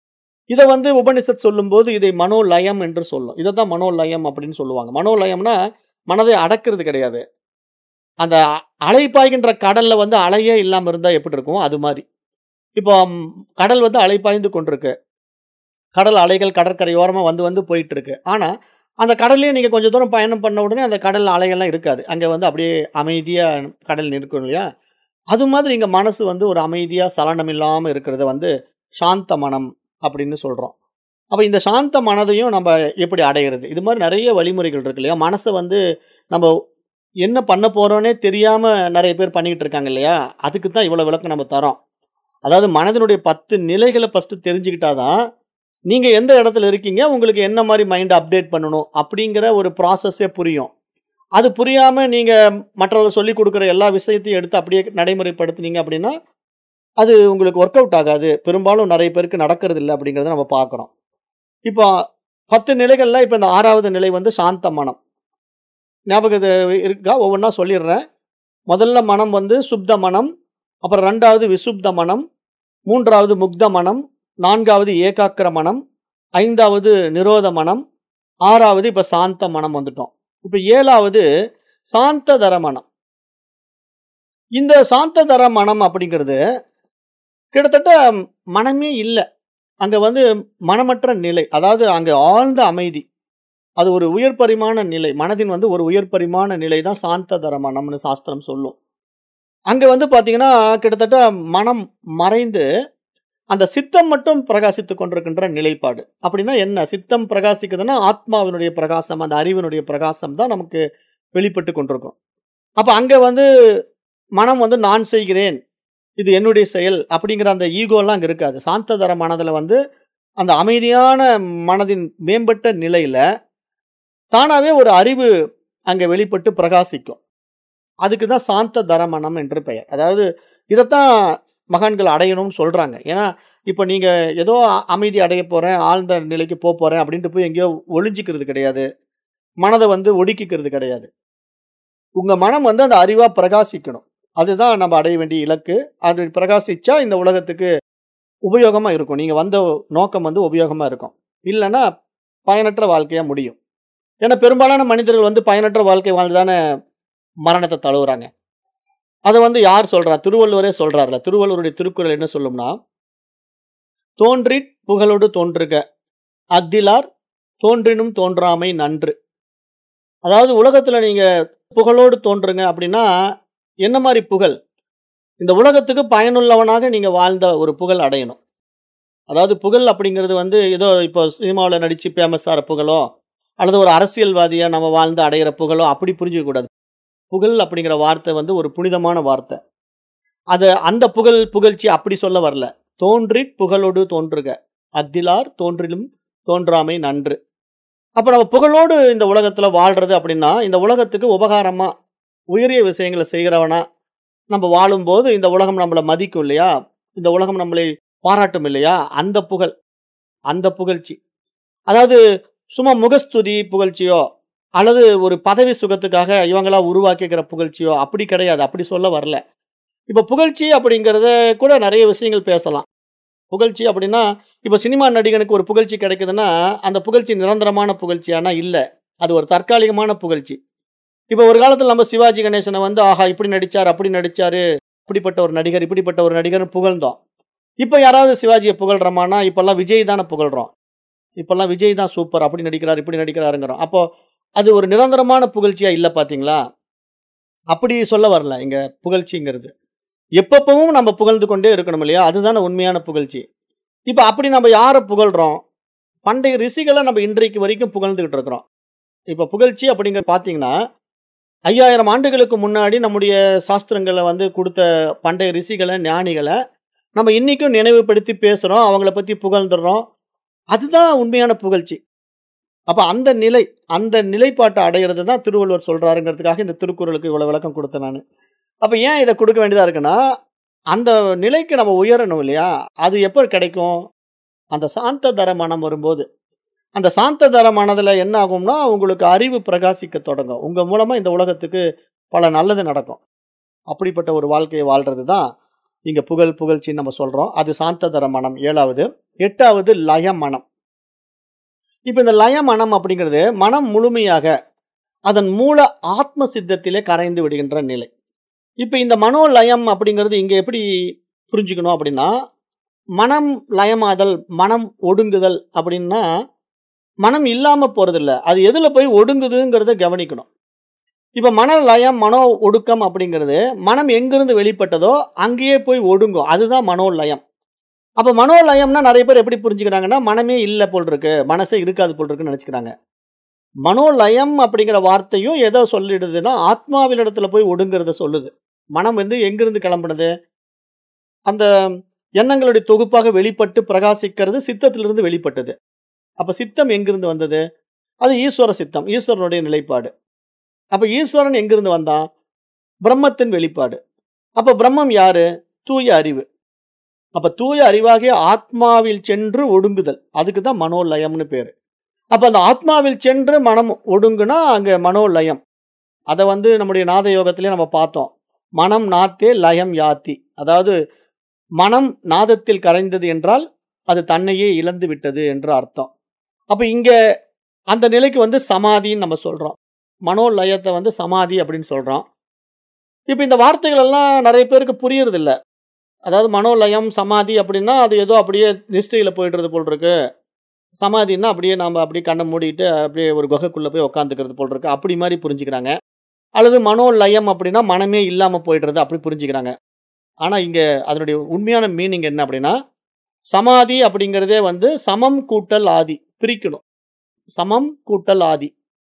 இத வந்து உபனிஷத் சொல்லும்போது இதை மனோலயம் என்று சொல்லும். இதத்தான் மனோலயம் அப்படின்னு சொல்லுவாங்க. மனோலயம்னா மனதை அடக்குறது கிடையாது. அந்த அ அலை பாய்கின்ற கடல்ல வந்து அலையே இல்லாம இருந்தா எப்படி இருக்கும்? அது மாரி. இப்போ ம் கடல் வந்து அலை பாய்ந்து கொண்டிருக்கு. கடல் அலைகள் கடற்கரையோரமா வந்து வந்து போயிட்டு இருக்கு. ஆனா, அந்த கடல்லயே நீங்க கொஞ்சம் தூரம் பயணம் பண்ண உடனே அந்த கடல் அலைகள்லாம் இருக்காது. அங்க வந்து அப்படியே அமைதியா கடல் இருக்கும் இல்லையா? அது மாதிரி இங்க மனசு வந்து ஒரு அமைதியா சலனம் இல்லாம இருக்கிறத வந்து சாந்த மனம் அப்படின்னு சொல்றோம். அப்ப இந்த சாந்த மனதையும் நம்ப எப்படி அடையிறது? இது மாரி நெறைய வழிமுறைகள் இருக்கு இல்லையா? மனச வந்து நம்ப என்ன பண்ண போறோம்னே தெரியாம நெறைய பேர் பண்ணிக்கிட்டு இருக்காங்க இல்லையா? அதுக்கு தான் இவ்வளோ விளக்கம் நம்ம தர்றோம். அதாவது மனதினுடைய 10 நிலைகள ஃபர்ஸ்ட்டு தெரிஞ்சுக்கிட்டா தான், நீங்க எந்த இடத்துல இருக்கீங்க? உங்களுக்கு என்ன மாரி மைண்ட அப்டேட் பண்ணணும்? அப்படிங்கிற ஒரு ப்ராசஸே புரியும். அது புரியாம நீங்க மற்றவர்கள் சொல்லிக் குடுக்குற எல்லா விஷயத்தையும் எடுத்து அப்படியே நடைமுறைப்படுத்துனீங்க அப்படின்னா, அது உங்களுக்கு ஒர்க் அவுட் ஆகாது. பெரும்பாலும் நெறைய பேருக்கு நடக்கிறது இல்ல அப்படிங்கிறத நம்ம பார்க்குறோம். இப்போ 10 நிலைகள்ல இப்ப இந்த 6வது நிலை வந்து சாந்த மனம். ஞாபகம் இது இருக்கா? ஒவ்வொன்னா சொல்லிர்றேன். முதல்ல மனம் வந்து சுப்த மனம். அப்புறம் 2வது விசுப்த மனம். 3வது முக்த மனம். 4வது ஏகாக்கிர மனம். 5வது நிரோத மனம். 6வது இப்ப சாந்த மனம் வந்துட்டோம். இப்ப 7வது சாந்ததர மனம். இந்த சாந்ததர மனம் அப்படிங்கிறது, கிட்டத்தட்ட மனமே இல்ல. அங்க வந்து மனமற்ற நிலை. அதாவது அங்க ஆழ்ந்த அமைதி. அது ஒரு உயர் பரிமாண நிலை. மனதின் வந்து ஒரு உயர் பரிமாண நிலை தான் சாந்ததர மனம்னு சாஸ்திரம் சொல்லும். அங்க வந்து பார்த்தீங்கன்னா, கிட்டத்தட்ட மனம் மறைந்து, அந்த சித்தம் மட்டும் பிரகாசித்துக் கொண்டிருக்கின்ற நிலைப்பாடு. அப்படின்னா என்ன? சித்தம் பிரகாசிக்குதுன்னா, ஆத்மாவினுடைய பிரகாசம், அந்த அறிவினுடைய பிரகாசம் தான் நமக்கு வெளிப்பட்டுக் கொண்டிருக்கும். அப்ப அங்க வந்து மனம் வந்து நான் செய்கிறேன். இது என்னுடைய செயல் அப்படிங்கிற அந்த ஈகோலாம் அங்க இருக்காது. சாந்ததர மனதில வந்து அந்த அமைதியான மனதின் மேம்பட்ட நிலையில, தானாவே ஒரு அறிவு அங்க வெளிப்பட்டு பிரகாசிக்கும். அதுக்கு தான் சாந்ததர மனம் என்று பெயர். அதாவது இதத்தான் மகான்கள் அடையணும்னு சொல்றாங்க. ஏன்னா, இப்ப நீங்க ஏதோ அமைதி அடையப் போறேன், ஆழ்ந்த நிலைக்கு போப்போறேன் அப்படின்ட்டு போய் எங்கேயோ ஒளிஞ்சுக்கிறது கிடையாது. மனத வந்து ஒடுக்கிக்கிறது கிடையாது. உங்க மனம் வந்து அந்த அறிவா பிரகாசிக்கணும். அதுதான் நம்ம அடைய வேண்டிய இலக்கு. அது பிரகாசிச்சா இந்த உலகத்துக்கு உபயோகமா இருக்கும். நீங்க வந்த நோக்கம் வந்து உபயோகமா இருக்கும். இல்லன்னா பயனற்ற வாழ்க்கையா முடியும். ஏன்னா பெரும்பாலான மனிதர்கள் வந்து பயனற்ற வாழ்க்கை வாழ்ந்து தானே மரணத்த தழுவுறாங்க. அத வந்து யார் சொல்றா? திருவள்ளுவரே சொல்றார்ல. திருவள்ளுவருடைய திருக்குறள் என்ன சொல்லும்னா, "தோன்றிற் புகழொடு தோன்றுக. அஃதிலார் தோன்றினும் தோன்றாமை நன்று." அதாவது உலகத்துல நீங்க புகழோடு தோன்றுங்க அப்படின்னா, என்ன மாரி புகழ்? இந்த உலகத்துக்கு பயனுள்ளவனாக நீங்க வாழ்ந்த ஒரு புகழ் அடையணும். அதாவது புகழ் அப்படிங்கிறது வந்து ஏதோ இப்போ சினிமாவுல நடிச்சு ஃபேமஸ் ஆற புகழோ, அல்லது ஒரு அரசியல்வாதியா நம்ம வாழ்ந்து அடையிற புகழோ அப்படி புரிஞ்சுக்க கூடாது. புகழ் அப்படிங்கிற வார்த்தை வந்து ஒரு புனிதமான வார்த்தை. அத அந்த புகழ், புகழ்ச்சி அப்படி சொல்ல வரல. "தோன்றிற் புகழொடு தோன்றுக. அஃதிலார் தோன்றினும் தோன்றாமை நன்று." அப்ப நம்ம புகழோடு இந்த உலகத்துல வாழ்றது அப்படின்னா, இந்த உலகத்துக்கு உபகாரமா, உயரிய விஷயங்கள செய்கிறவனா, நம்ம வாழும்போது இந்த உலகம் நம்மள மதிக்கும் இல்லையா? இந்த உலகம் நம்மளை பாராட்டும் இல்லையா? அந்த புகழ். அந்த புகழ்ச்சி. அதாவது சும்மா முகஸ்துதி புகழ்ச்சியோ, அல்லது ஒரு பதவி சுகத்துக்காக இவங்களா உருவாக்கிக்கிற புகழ்ச்சியோ அப்படி கிடையாது. அப்படி சொல்ல வரல. இப்ப புகழ்ச்சி அப்படிங்கிறத கூட நெறைய விஷயங்கள் பேசலாம். புகழ்ச்சி அப்படின்னா, இப்ப சினிமா நடிகனுக்கு ஒரு புகழ்ச்சி கிடைக்குதுன்னா, அந்த புகழ்ச்சி நிரந்தரமான புகழ்ச்சியானா இல்ல. அது ஒரு தற்காலிகமான புகழ்ச்சி. இப்ப ஒரு காலத்துல நம்ம சிவாஜி கணேசன வந்து, ஆஹா! இப்படி நடிச்சாரு, அப்படி நடிச்சாரு. இப்படிப்பட்ட ஒரு நடிகர், இப்படிப்பட்ட ஒரு நடிகர்ன்னு புகழ்ந்தோம். இப்ப யாராவது சிவாஜிய புகழ்றோமான்னா, இப்பல்லாம் விஜய் தான புகழ்றோம். இப்பல்லாம் விஜய் தான் சூப்பர். அப்படி நடிக்கிறார், இப்படி நடிக்கிறாருங்கிறோம். அப்போ அது ஒரு நிரந்தரமான புகழ்ச்சியா இல்ல பார்த்தீங்களா? அப்படி சொல்ல வரல இங்க புகழ்ச்சிங்கிறது. எப்பப்பவும் நம்ம புகழ்ந்து கொண்டே இருக்கணும் இல்லையா? அதுதானே உண்மையான புகழ்ச்சி. இப்ப அப்படி நம்ம யார புகழ்றோம்? பண்டைய ரிஷிகள நம்ம இன்றைக்கு வரைக்கும் புகழ்ந்துகிட்டு இருக்கிறோம். இப்ப புகழ்ச்சி அப்படிங்கிறது பார்த்தீங்கன்னா, 5000 ஆண்டுகளுக்கு முன்னாடி நம்முடைய சாஸ்திரங்கள வந்து குடுத்த பண்டைய ரிஷிகள, ஞானிகள நம்ம இன்னைக்கும் நினைவுபடுத்தி பேசுறோம். அவங்கள பத்தி புகழ்ந்துடுறோம். அதுதான் உண்மையான புகழ்ச்சி. அப்ப அந்த நிலை, அந்த நிலைப்பாட்ட அடையறது தான் திருவள்ளுவர் சொல்றாருங்கிறதுக்காக இந்த திருக்குறளுக்கு இவ்வளவு விளக்கம் குடுத்தேன் நானு. அப்ப ஏன் இத குடுக்க வேண்டியதா இருக்குன்னா, அந்த நிலைக்கு நம்ம உயரணும் இல்லையா? அது எப்ப கிடைக்கும்? அந்த சாந்த தர மனம் வரும்போது. அந்த சாந்த தர மனதுல என்ன ஆகும்னா, உங்களுக்கு அறிவு பிரகாசிக்க தொடங்கும். உங்க மூலமா இந்த உலகத்துக்கு பல நல்லது நடக்கும். அப்படிப்பட்ட ஒரு வாழ்க்கைய வாழ்றது தான் இங்க புகழ், புகழ்ச்சின்னு நம்ம சொல்றோம். அது சாந்த தர மனம் 7வது. 8வது லய மனம். இப்ப இந்த லய மனம் அப்படிங்கிறது, மனம் முழுமையாக அதன் மூல ஆத்ம சித்தத்திலே கரைந்து விடுகின்ற நிலை. இப்ப இந்த மனோலயம் அப்படிங்கிறது இங்க எப்படி புரிஞ்சுக்கணும் அப்படின்னா, மனம் லயமாதல், மனம் ஒடுங்குதல் அப்படின்னா, மனம் இல்லாம போறதில்ல. அது எதுல போய் ஒடுங்குதுங்கிறத கவனிக்கணும். இப்ப மன லயம், மனோ ஒடுக்கம் அப்படிங்கிறது, மனம் எங்கிருந்து வெளிப்பட்டதோ, அங்கேயே போய் ஒடுங்கும். அதுதான் மனோலயம். அப்ப மனோலயம்னா நெறைய பேர் எப்படி புரிஞ்சுக்கிறாங்கன்னா, மனமே இல்ல போல் இருக்கு. மனசே இருக்காது போல் இருக்குன்னு நெனச்சுக்கிறாங்க. மனோலயம் அப்படிங்கிற வார்த்தையும் எத சொல்லிடுதுன்னா, ஆத்மாவினிடத்துல போய் ஒடுங்குறத சொல்லுது. மனம் வந்து எங்கிருந்து கிளம்புனது? அந்த எண்ணங்களுடைய தொகுப்பாக வெளிப்பட்டு பிரகாசிக்கிறது சித்தத்திலிருந்து வெளிப்பட்டது. அப்ப சித்தம் எங்கிருந்து வந்தது? அது ஈஸ்வர சித்தம். ஈஸ்வரனுடைய நிலைப்பாடு. அப்ப ஈஸ்வரன் எங்கிருந்து வந்தான்? பிரம்மத்தின் வெளிப்பாடு. அப்ப பிரம்மம் யாரு? தூய அறிவு. அப்ப தூய அறிவாகிய ஆத்மாவில் சென்று ஒடுங்குதல். அதுக்கு தான் மனோலயம்னு பேரு. அப்ப அந்த ஆத்மாவில் சென்று மனம் ஒடுங்குனா, அங்க மனோலயம். அத வந்து நம்முடைய நாத யோகத்திலே நம்ம பார்த்தோம். மனம் நாத்தே லயம் யாத்தி. அதாவது மனம் நாதத்தில் கரைந்தது என்றால், அது தன்னையே இழந்து விட்டது என்று அர்த்தம். அப்ப இங்க அந்த நிலைக்கு வந்து சமாதின்னு நம்ம சொல்றோம். மனோலயத்த வந்து சமாதி அப்படின்னு சொல்றோம். இப்ப இந்த வார்த்தைகள் எல்லாம் நெறைய பேருக்கு புரியறதில்ல. அதாவது மனோலயம், சமாதி அப்படின்னா, அது ஏதோ அப்படியே நிஷ்டையில போயிடுறது போல் இருக்கு. சமாதின்னா அப்படியே நாம அப்படியே கண்ண மூடிட்டு, அப்படியே ஒரு குகைக்குள்ள போய் உட்காந்துக்கிறது போல் இருக்கு. அப்படி மாரி புரிஞ்சுக்கிறாங்க. அல்லது மனோலயம் அப்படின்னா, மனமே இல்லாம போயிடுறது அப்படி புரிஞ்சுக்கிறாங்க. ஆனா இங்க அதனுடைய உண்மையான மீனிங் என்ன அப்படின்னா, சமாதி அப்படிங்கிறதே வந்து சமம் கூட்டல் ஆதி. பிரிக்கணும். சமம் கூட்டல் ஆதி.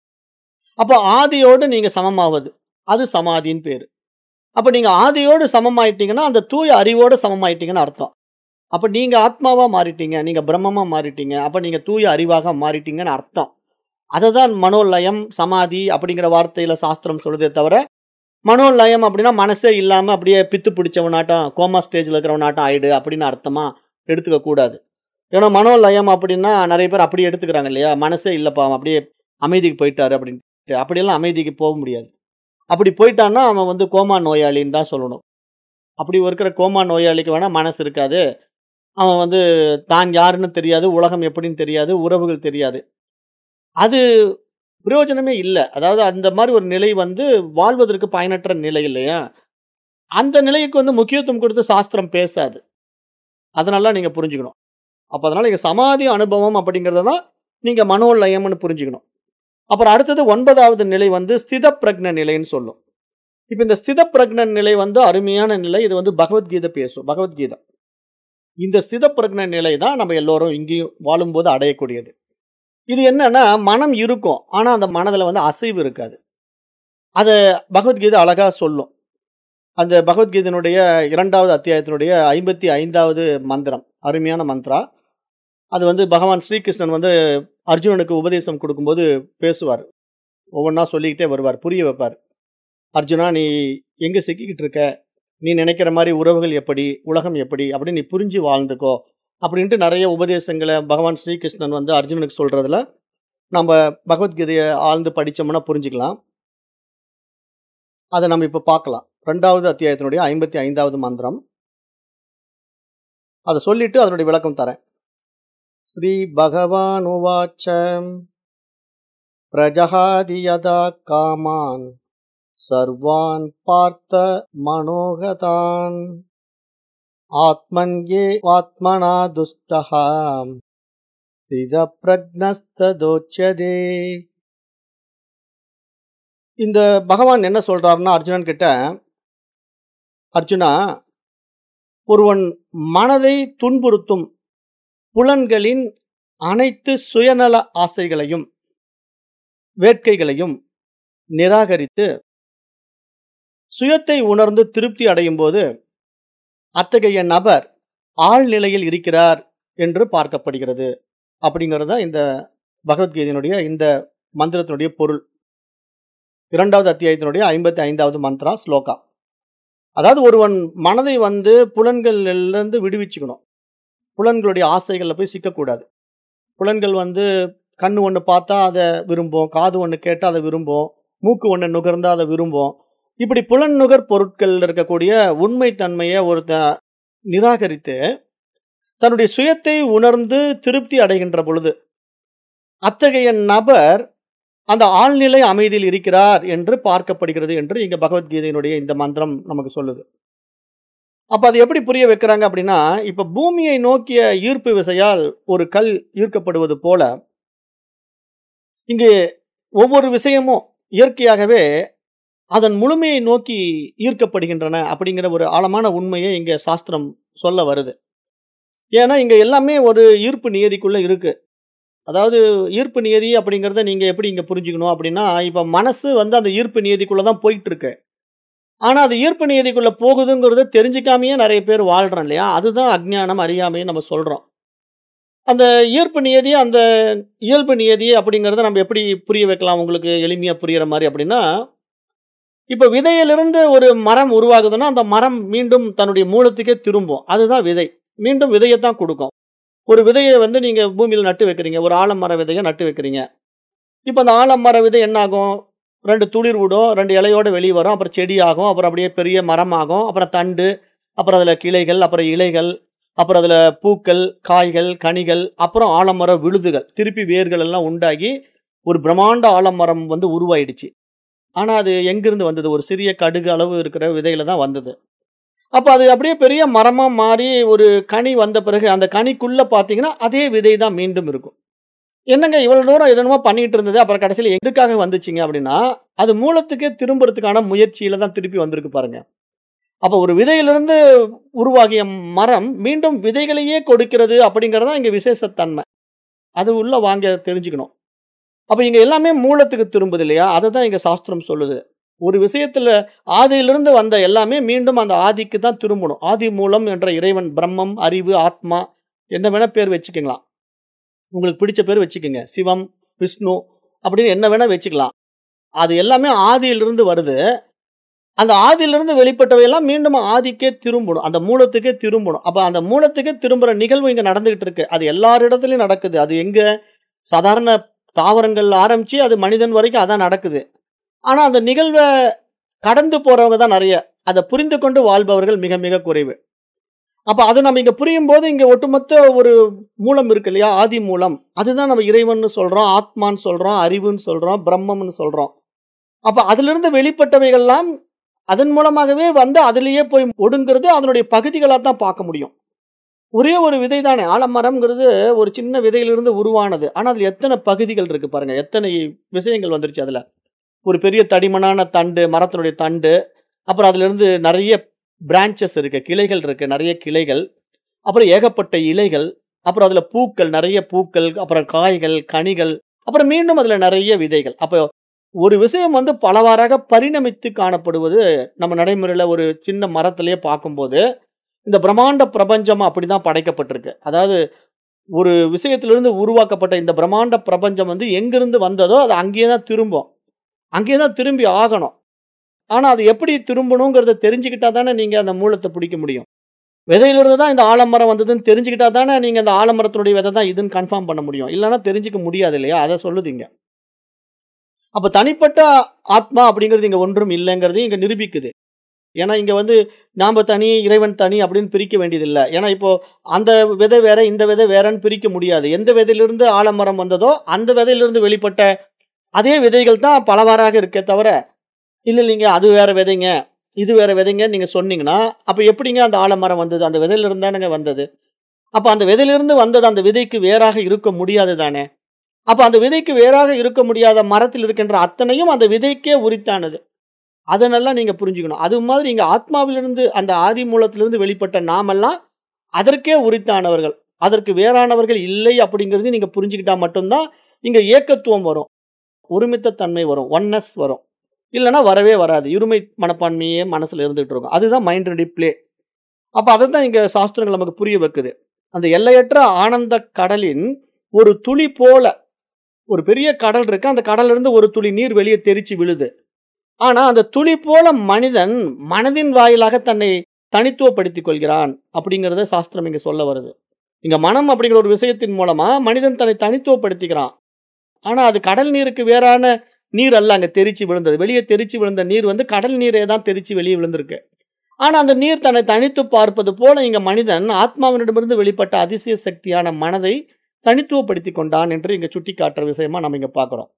அப்ப ஆதியோடு நீங்க சமமாவது. அது சமாதின்னு பேரு. அப்ப நீங்க ஆதியோடு சமமாயிட்டீங்கன்னா, அந்த தூய அறிவோடு சமமாயிட்டீங்கன்னு அர்த்தம். அப்ப நீங்க ஆத்மாவா மாறிட்டீங்க. நீங்க பிரம்மமா மாறிட்டீங்க. அப்ப நீங்க தூய அறிவாக மாறிட்டீங்கன்னு அர்த்தம். அததான் மனோலயம், சமாதி அப்படிங்கிற வார்த்தையில சாஸ்திரம் சொல்லுதே தவிர, மனோலயம் அப்படின்னா மனசே இல்லாம அப்படியே பித்து பிடிச்சவனாட்டம், கோமா ஸ்டேஜ்ல இருக்கிறவனாட்டம் ஆயிடு அப்படின்னு அர்த்தமா எடுத்துக்க கூடாது. ஏன்னா மனோலயம் அப்படின்னா நெறைய பேர் அப்படி எடுத்துக்கிறாங்க இல்லையா? மனசே இல்லப்பா அவன் அப்படியே அமைதிக்கு போயிட்டாரு அப்படின்ட்டு. அப்படியெல்லாம் அமைதிக்கு போ முடியாது. அப்படி போயிட்டான்னா, அவன் வந்து கோமா நோயாளின்னு தான் சொல்லணும். அப்படி இருக்கிற கோமா நோயாளிக்கு வேணா மனசு இருக்காது. அவன் வந்து தான் யாருன்னு தெரியாது. உலகம் எப்படின்னு தெரியாது. உறவுகள் தெரியாது. அது பிரயோஜனமே இல்ல. அதாவது அந்த மாரி ஒரு நிலை வந்து வாழ்வதற்கு பயனற்ற நிலை இல்லையா? அந்த நிலைக்கு வந்து முக்கியத்துவம் குடுத்து சாஸ்திரம் பேசாது. அத நல்லா நீங்க புரிஞ்சுக்கணும். அப்ப அதனால இங்க சமாதி அனுபவம் அப்படிங்கிறத தான் நீங்க மனோலயம்னு புரிஞ்சுக்கணும். அப்புறம் அடுத்தது 9வது நிலை வந்து ஸ்தித பிரக்ஞ நிலைன்னு சொல்லும். இப்ப இந்த ஸ்தித பிரக்ஞ நிலை வந்து அருமையான நிலை. இது வந்து பகவத்கீதை பேசும். பகவத்கீதை. இந்த ஸ்தித பிரக்ஞ நிலை தான் நம்ம எல்லோரும் இங்கேயும் வாழும்போது அடையக்கூடியது. இது என்னன்னா, மனம் இருக்கும். ஆனா அந்த மனதுல வந்து அசைவு இருக்காது. அத பகவத்கீதை அழகா சொல்லும். அந்த பகவத்கீதையினுடைய 2வது அத்தியாயத்தினுடைய 55வது மந்திரம். அருமையான மந்த்ரா. அது வந்து பகவான் ஸ்ரீகிருஷ்ணன் வந்து அர்ஜுனனுக்கு உபதேசம் குடுக்கும்போது பேசுவாரு. ஒவ்வொன்னா சொல்லிக்கிட்டே வருவார். புரிய வைப்பார். "அர்ஜுனா நீ எங்க சிக்கிக்கிட்டு இருக்க? நீ நினைக்கிற மாரி உறவுகள் எப்படி? உலகம் எப்படி? அப்படின்னு நீ புரிஞ்சு வாழ்ந்துக்கோ." அப்படின்ட்டு நெறைய உபதேசங்கள பகவான் ஸ்ரீகிருஷ்ணன் வந்து அர்ஜுனனுக்கு சொல்றதுல, நம்ப பகவத்கீதைய ஆழ்ந்து படிச்சோம்னா புரிஞ்சுக்கலாம். அத நம்ம இப்ப பார்க்கலாம். 2வது அத்தியாயத்தினுடைய 55வது மந்திரம். அத சொல்லிட்டு அதனுடைய விளக்கம் தரேன். ஸ்ரீ பகவானுவாச்ச பிரஜஹாதி யதா காமான் சர்வான் பார்த்த மனோகதான் ஆத்மன்யேவாத்மனா துஷ்டः ஸ்திதப்ரஜ்ஞஸ்ததோச்யதே. இந்த பகவான் என்ன சொல்றாருன்னா அர்ஜுனன் கிட்ட, "அர்ஜுனா, ஒருவன் மனதை துன்புறுத்தும் புலன்களின் அனைத்து சுயநல ஆசைகளையும், வேட்கைகளையும் நிராகரித்து சுயத்தை உணர்ந்து திருப்தி அடையும்போது, அத்தகைய நபர் ஆழ்நிலையில் இருக்கிறார் என்று பார்க்கப்படுகிறது. அப்படிங்கிறது தான் இந்த பகவத்கீதையினுடைய இந்த மந்திரத்தினுடைய பொருள். 2வது அத்தியாயத்தினுடைய 55வது மந்த்ரா, ஸ்லோகா. அதாவது ஒருவன் மனதை வந்து புலன்கள்லிருந்து விடுவிச்சுக்கணும். புலன்களுடைய ஆசைகள்ல போய் சிக்கக்கூடாது. புலன்கள் வந்து கண்ணு ஒண்ணு பார்த்தா அத விரும்பும். காது ஒண்ணு கேட்டா அத விரும்பும். மூக்கு ஒண்ணு நுகர்ந்தா அத விரும்பும். இப்படி புலன் நுகர் பொருட்கள்ல இருக்கக்கூடிய உண்மை தன்மைய ஒருத்தன் நிராகரித்து, தன்னுடைய சுயத்தை உணர்ந்து திருப்தி அடைகின்ற பொழுது, அத்தகைய நபர் அந்த ஆழ்நிலை அமைதியில் இருக்கிறார் என்று பார்க்கப்படுகிறது என்று இங்க பகவத்கீதையினுடைய இந்த மந்திரம் நமக்கு சொல்லுது. அப்ப அது எப்படி புரிய வைக்கிறாங்க அப்படின்னா, இப்ப பூமியை நோக்கிய ஈர்ப்பு விசையால் ஒரு கல் ஈர்க்கப்படுவது போல, இங்கு ஒவ்வொரு விஷயமும் இயற்கையாகவே அதன் முழுமையை நோக்கி ஈர்க்கப்படுகின்றன அப்படிங்கிற ஒரு ஆழமான உண்மையை இங்க சாஸ்திரம் சொல்ல வருது. ஏன்னா, இங்க எல்லாமே ஒரு ஈர்ப்பு நியதிக்குள்ள இருக்கு. அதாவது ஈர்ப்பு நியதி அப்படிங்கிறத நீங்க எப்படி இங்க புரிஞ்சுக்கணும் அப்படின்னா, இப்ப மனசு வந்து அந்த ஈர்ப்பு நியதிக்குள்ள தான் போயிட்டு இருக்கு. ஆனா, அது ஈர்ப்பு நியதிக்குள்ள போகுதுங்கிறத தெரிஞ்சுக்காமயே நெறைய பேர் வாழ்றோம் இல்லையா? அதுதான் அஞ்ஞானம், அறியாமைன்னு நம்ம சொல்றோம். அந்த ஈர்ப்பு நியதி, அந்த இயல்பு நியதி அப்படிங்கிறத நம்ம எப்படி புரிய வைக்கலாம் உங்களுக்கு எளிமையா புரியிற மாரி அப்படின்னா, இப்ப விதையிலிருந்து ஒரு மரம் உருவாகுதுன்னா, அந்த மரம் மீண்டும் தன்னுடைய மூலத்துக்கே திரும்பும். அதுதான் விதை. மீண்டும் விதையத்தான் குடுக்கும். ஒரு விதைய வந்து நீங்க பூமியில நட்டு வைக்கிறீங்க. ஒரு ஆலமர விதைய நட்டு வைக்கிறீங்க. இப்ப அந்த ஆலமர விதை என்ன ஆகும்? 2 துளிர் விடும். 2 இலையோட வெளிய வரும். அப்புறம் செடி ஆகும். அப்புறம் அப்படியே பெரிய மரமாகும். அப்புறம் தண்டு, அப்புறம் அதுல கிளைகள், அப்புறம் இலைகள், அப்புறம் அதுல பூக்கள், காய்கள், கனிகள், அப்புறம் ஆலமர விழுதுகள். திருப்பி வேர்கள் எல்லாம் உண்டாகி, ஒரு பிரம்மாண்ட ஆலமரம் வந்து உருவாயிடுச்சு. ஆனா, அது எங்கிருந்து வந்தது? ஒரு சிறிய கடுகு அளவு இருக்கிற விதையில தான் வந்தது. அப்ப அது அப்படியே பெரிய மரமா மாறி ஒரு கனி வந்த பிறகு, அந்த கனிக்குள்ள பார்த்தீங்கன்னா, அதே விதை தான் மீண்டும் இருக்கும். என்னங்க இவ்வளவு தூரம் என்னென்னமோ பண்ணிட்டு இருந்தது. அப்புறம் கடைசியில எதுக்காக வந்துச்சுங்க அப்படின்னா, அது மூலத்துக்கே திரும்புறதுக்கான முயற்சியில தான் திருப்பி வந்திருக்கு பாருங்க. அப்ப ஒரு விதையிலிருந்து உருவாகிய மரம் மீண்டும் விதைகளையே கொடுக்கிறது அப்படிங்கிறது தான் இங்க விசேஷத்தன்மை. அது உள்ள வாங்க தெரிஞ்சுக்கணும். அப்ப இங்க எல்லாமே மூலத்துக்கு திரும்புது இல்லையா? அததான் இங்க சாஸ்திரம் சொல்லுது. ஒரு விஷயத்துல ஆதியிலிருந்து வந்த எல்லாமே மீண்டும் அந்த ஆதிக்கு தான் திரும்பணும். ஆதி மூலம் என்ற இறைவன் பிரம்மம், அறிவு, ஆத்மா என்ன வேணா பேர் வச்சுக்கங்களாம். உங்களுக்கு பிடிச்ச பேர் வச்சுக்கங்க. சிவம், விஷ்ணு அப்படின்னு என்ன வேணா வச்சுக்கலாம். அது எல்லாமே ஆதியிலிருந்து வருது. அந்த ஆதியிலிருந்து வெளிப்பட்டவை எல்லாம் மீண்டும் ஆதிக்கே திரும்பணும். அந்த மூலத்துக்கே திரும்பணும். அப்ப அந்த மூலத்துக்கே திரும்புற நிகழ்வு இங்க நடந்துகிட்டு இருக்கு. அது எல்லாரிடத்திலயும் நடக்குது. அது எங்க? சாதாரண தாவரங்கள்ல ஆரம்பிச்சு அது மனிதன் வரைக்கும் அதான் நடக்குது. ஆனா, அந்த நிகழ்வ கடந்து போறவங்க தான் நெறைய. அத புரிந்து கொண்டு வாழ்பவர்கள் மிக மிக குறைவு. அப்ப அது நம்ம இங்க புரியும்போது இங்க ஒட்டுமொத்த ஒரு மூலம் இருக்கு இல்லையா? ஆதி மூலம். அதுதான் நம்ம இறைவன்னு சொல்றோம், ஆத்மான்னு சொல்றோம், அறிவுன்னு சொல்றோம், பிரம்மம்னு சொல்றோம். அப்ப அதிலிருந்து வெளிப்பட்டவைகள்லாம் அதன் மூலமாகவே வந்து அதிலேயே போய் ஒடுங்குறது அதனுடைய பகுதிகளா தான் பார்க்க முடியும். ஒரே ஒரு விதை தானே. ஆலமரம்ங்கிறது ஒரு சின்ன விதையிலிருந்து உருவானது. ஆனா, அதுல எத்தன பகுதிகள் இருக்கு பாருங்க. எத்தனை விஷயங்கள் வந்துருச்சு அதுல. ஒரு பெரிய தடிமனான தண்டு, மரத்தினுடைய தண்டு. அப்புறம் அதிலிருந்து நெறைய பிரான்ச்சஸ் இருக்கு. கிளைகள் இருக்கு. நெறைய கிளைகள். அப்புறம் ஏகப்பட்ட இலைகள். அப்புறம் அதுல பூக்கள், நெறைய பூக்கள், அப்புறம் காய்கள், கனிகள், அப்புறம் மீண்டும் அதுல நெறைய விதைகள். அப்ப ஒரு விஷயம் வந்து பலவாறாக பரிணமித்து காணப்படுவது நம்ம நடைமுறையில ஒரு சின்ன மரத்திலேயே பார்க்கும்போது, இந்த பிரம்மாண்ட பிரபஞ்சம் அப்படிதான் படைக்கப்பட்டிருக்கு. அதாவது ஒரு விஷயத்திலிருந்து உருவாக்கப்பட்ட இந்த பிரம்மாண்ட பிரபஞ்சம் வந்து எங்கிருந்து வந்ததோ அது அங்கேயே தான் திரும்பும். அங்கேயே தான் திரும்பி ஆகணும். ஆனா, அது எப்படி திரும்பணுங்கிறத தெரிஞ்சுக்கிட்டா தானே நீங்க அந்த மூலத்த பிடிக்க முடியும். விதையிலிருந்து தான் இந்த ஆலமரம் வந்ததுன்னு தெரிஞ்சுக்கிட்டா தானே நீங்க அந்த ஆலமரத்தினுடைய விதை தான் இதுன்னு கன்ஃபார்ம் பண்ண முடியும். இல்லன்னா தெரிஞ்சுக்க முடியாது இல்லையா? அத சொல்லுது இங்க. அப்ப தனிப்பட்ட ஆத்மா அப்படிங்கிறது இங்க ஒன்றும் இல்லைங்கிறதையும் இங்க நிரூபிக்குது. ஏன்னா, இங்க வந்து நாம தனி, இறைவன் தனி அப்படின்னு பிரிக்க வேண்டியதில்ல. ஏன்னா, இப்போ அந்த விதை வேற, இந்த விதை வேறன்னு பிரிக்க முடியாது. எந்த விதையிலிருந்து ஆலமரம் வந்ததோ, அந்த விதையிலிருந்து வெளிப்பட்ட அதே விதைகள் தான் பலவாறாக இருக்கே தவிர, இல்ல நீங்க அது வேற விதைங்க, இது வேற விதைங்கன்னு நீங்க சொன்னீங்கன்னா, அப்ப எப்படிங்க அந்த ஆலமரம் வந்தது? அந்த விதையிலிருந்து தானங்க வந்தது. அப்ப அந்த விதையிலிருந்து வந்தது அந்த விதைக்கு வேறாக இருக்க முடியாது தானே! அப்ப அந்த விதைக்கு வேறாக இருக்க முடியாத மரத்தில் இருக்கின்ற அத்தனையும் அந்த விதைக்கே உரித்தானது. அத நல்லா நீங்க புரிஞ்சுக்கணும். அது மாதிரி இங்க ஆத்மாவிலிருந்து அந்த ஆதி மூலத்திலிருந்து வெளிப்பட்ட நாமெல்லாம் அதற்கே உரித்தானவர்கள். அதற்கு வேறானவர்கள் இல்லை அப்படிங்கிறது நீங்க புரிஞ்சுக்கிட்டா மட்டும்தான் இங்க ஏக்கத்துவம் வரும் ஒருமித்த தன்மை வரும் ஒன்னஸ் வரும் இல்லைன்னா வரவே வராது இருமை மனப்பான்மையே மனசுல இருந்துகிட்டு இருக்கும் அதுதான் மைண்ட் டிப்ளே அப்ப அதை தான் இங்க சாஸ்திரங்கள் நமக்கு புரிய வைக்குது அந்த எல்லையற்ற ஆனந்த கடலின் ஒரு துளி போல ஒரு பெரிய கடல் இருக்கு அந்த கடல்ல இருந்து ஒரு துளி நீர் வெளியே தெரிச்சு விழுது ஆனா அந்த துளி போல மனிதன் மனதின் வாயிலாக தன்னை தனித்துவப்படுத்திக் கொள்கிறான் அப்படிங்கறத சாஸ்திரம் இங்க சொல்ல வருது இங்க மனம் அப்படிங்கிற ஒரு விஷயத்தின் மூலமா மனிதன் தன்னை தனித்துவப்படுத்திக்கிறான் ஆனா அது கடல் நீருக்கு வேறான நீர் அல்ல அங்க தெரிச்சு விழுந்தது வெளியே தெரிச்சு விழுந்த நீர் வந்து கடல் நீரே தான் தெரிச்சு வெளியே விழுந்திருக்கு ஆனா அந்த நீர் தன்னை தனித்து பார்ப்பது போல இங்க மனிதன் ஆத்மாவினிடமிருந்து வெளிப்பட்ட அதிசய சக்தியான மனதை தனித்துவப்படுத்தி கொண்டான் என்று இங்க சுட்டி காட்டுற விஷயமா நம்ம இங்க பார்க்கிறோம்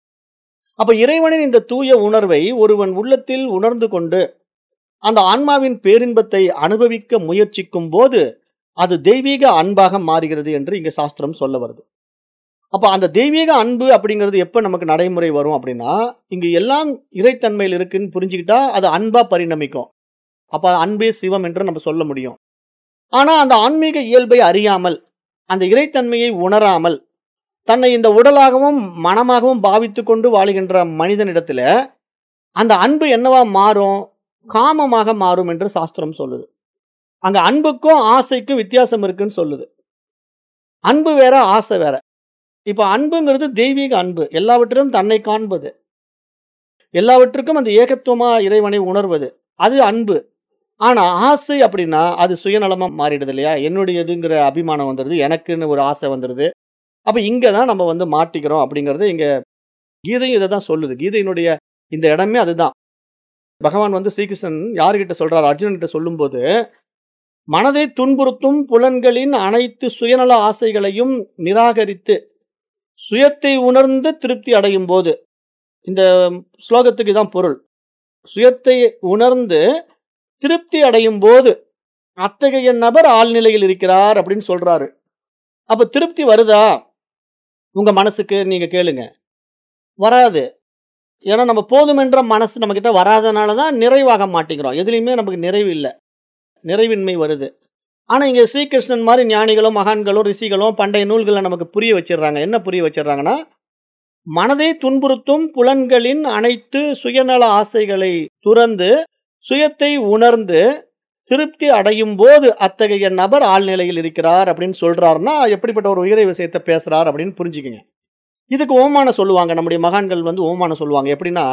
அப்ப இறைவனின் இந்த தூய உணர்வை ஒருவன் உள்ளத்தில் உணர்ந்து கொண்டு அந்த ஆன்மாவின் பேரின்பத்தை அனுபவிக்க முயற்சிக்கும் போது அது தெய்வீக அன்பாக மாறுகிறது என்று இங்க சாஸ்திரம் சொல்ல வருது அப்ப அந்த தெய்வீக அன்பு அப்படிங்கிறது எப்ப நமக்கு நடைமுறை வரும் அப்படின்னா இங்க எல்லாம் இறைத்தன்மையில் இருக்குன்னு புரிஞ்சுக்கிட்டா அது அன்பா பரிணமிக்கும் அப்ப அன்பே சிவம் என்று நம்ம சொல்ல முடியும் ஆனா அந்த ஆன்மீக இயல்பை அறியாமல் அந்த இறைத்தன்மையை உணராமல் தன்னை இந்த உடலாகவும் மனமாகவும் பாவித்து கொண்டு வாழுகின்ற மனிதனிடத்துல அந்த அன்பு என்னவா மாறும் காமமாக மாறும் என்று சாஸ்திரம் சொல்லுது அங்க அன்புக்கும் ஆசைக்கும் வித்தியாசம் இருக்குன்னு சொல்லுது அன்பு வேற ஆசை வேற இப்ப அன்புங்கிறது தெய்வீக அன்பு எல்லாவற்றிலும் தன்னை காண்பது எல்லாவற்றுக்கும் அந்த ஏகத்துவமா இறைவனை உணர்வது அது அன்பு ஆனா ஆசை அப்படின்னா அது சுயநலமா மாறிடுது இல்லையா என்னுடையதுங்கிற அபிமானம் வந்துடுது எனக்குன்னு ஒரு ஆசை வந்துடுது அப்ப இங்க தான் நம்ம வந்து மாட்டிக்கிறோம் அப்படிங்கிறது இங்க கீதையும் இதை தான் சொல்லுது கீதையினுடைய இந்த இடமே அதுதான் பகவான் வந்து ஸ்ரீகிருஷ்ணன் யாருகிட்ட சொல்றாரு அர்ஜுனன் கிட்ட சொல்லும்போது மனதை துன்புறுத்தும் புலன்களின் அனைத்து சுயநல ஆசைகளையும் நிராகரித்து சுயத்தை உணர்ந்து திருப்தி அடையும் போது இந்த ஸ்லோகத்துக்கு இதான் பொருள் சுயத்தை உணர்ந்து திருப்தி அடையும் போது அத்தகைய நபர் ஆழ்நிலையில் இருக்கிறார் அப்படின்னு சொல்றாரு அப்ப திருப்தி வருதா உங்க மனசுக்கு நீங்க கேளுங்க வராது ஏன்னா நம்ம போதுமென்ற மனசு நம்ம கிட்ட வராதனால தான் நிறைவாக மாட்டேங்கிறோம் எதுலையுமே நமக்கு நிறைவு இல்லை நிறைவின்மை வருது ஆனா இங்க ஸ்ரீகிருஷ்ணன் மாதிரி ஞானிகளும் மகான்களும் ரிஷிகளும் பண்டைய நூல்களை நமக்கு புரிய வச்சிடுறாங்க என்ன புரிய வச்சிடுறாங்கன்னா மனதை துன்புறுத்தும் புலன்களின் அனைத்து சுயநல ஆசைகளை துறந்து சுயத்தை உணர்ந்து திருப்தி அடையும் போது அத்தகைய நபர் ஆழ்நிலையில் இருக்கிறார் அப்படின்னு சொல்றாருன்னா எப்படிப்பட்ட ஒரு உயரிய விஷயத்தை பேசுறார் அப்படின்னு புரிஞ்சுக்கங்க இதுக்கு ஓமானம் சொல்லுவாங்க நம்முடைய மகான்கள் வந்து ஓமானம் சொல்லுவாங்க எப்படின்னா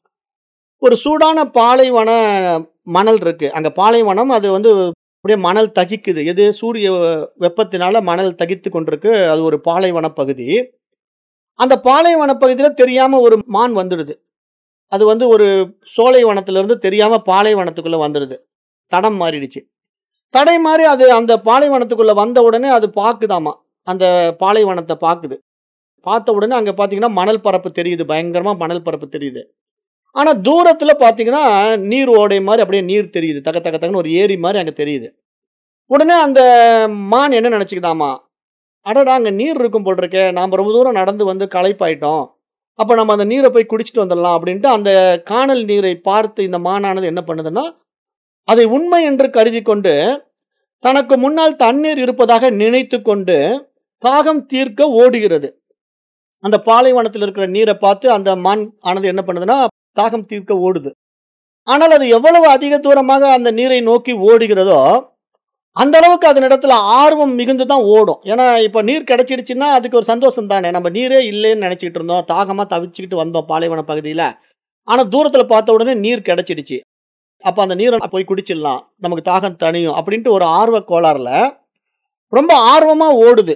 ஒரு சூடான பாலைவன மணல் இருக்கு அங்க பாலைவனம் அது வந்து அப்படியே மணல் தகிக்குது எது சூரிய வெப்பத்தினால மணல் தகித்து கொண்டிருக்கு அது ஒரு பாலைவன பகுதி அந்த பாலைவன பகுதியில தெரியாம ஒரு மான் வந்துடுது அது வந்து ஒரு சோலை வனத்திலிருந்து தெரியாம பாலைவனத்துக்குள்ள வந்துடுது தடம் மாறிடுச்சு தடை மாறி அது அந்த பாலைவனத்துக்குள்ள வந்த உடனே அது பாக்குதாமா அந்த பாலைவனத்தை பாக்குது பார்த்த உடனே அங்க பாத்தீங்கன்னா மணல் பரப்பு தெரியுது பயங்கரமா மணல் பரப்பு தெரியுது ஆனா தூரத்துல பாத்தீங்கன்னா நீர் ஓடை மாதிரி அப்படியே நீர் தெரியுது தக தக தகன்னு ஒரு ஏரி மாதிரி அங்க தெரியுது உடனே அந்த மான் என்ன நினைச்சுக்குதாமா அடடா அங்க நீர் இருக்கும் போல் இருக்கே நாம ரொம்ப தூரம் நடந்து வந்து களைப்பாயிட்டோம் அப்ப நம்ம அந்த நீரை போய் குடிச்சிட்டு வந்துடலாம் அப்படின்ட்டு அந்த காணல் நீரை பார்த்து இந்த மானானது என்ன பண்ணுதுன்னா அதை உண்மை என்று கருதி கொண்டு தனக்கு முன்னால் தண்ணீர் இருப்பதாக நினைத்து கொண்டு தாகம் தீர்க்க ஓடுகிறது அந்த பாலைவனத்தில் இருக்கிற நீரை பார்த்து அந்த மான் ஆனது என்ன பண்ணுதுன்னா தாகம் தீர்க்க ஓடுது ஆனால் அது எவ்வளவு அதிக தூரமாக அந்த நீரை நோக்கி ஓடுகிறதோ அந்த அளவுக்கு அதனிடத்துல ஆர்வம் மிகுந்து தான் ஓடும் ஏன்னா இப்போ நீர் கிடைச்சிடுச்சுன்னா அதுக்கு ஒரு சந்தோஷம் தானே நம்ம நீரே இல்லைன்னு நினைச்சிட்டு இருந்தோம் தாகமா தவிச்சுக்கிட்டு வந்தோம் பாலைவன பகுதியில ஆனா தூரத்துல பார்த்த உடனே நீர் கிடைச்சிடுச்சு அப்ப அந்த நீரை போய் குடிச்சிடலாம் நமக்கு தாகம் தணியும் அப்படின்ட்டு ஒரு ஆர்வ கோளாறுல ரொம்ப ஆர்வமா ஓடுது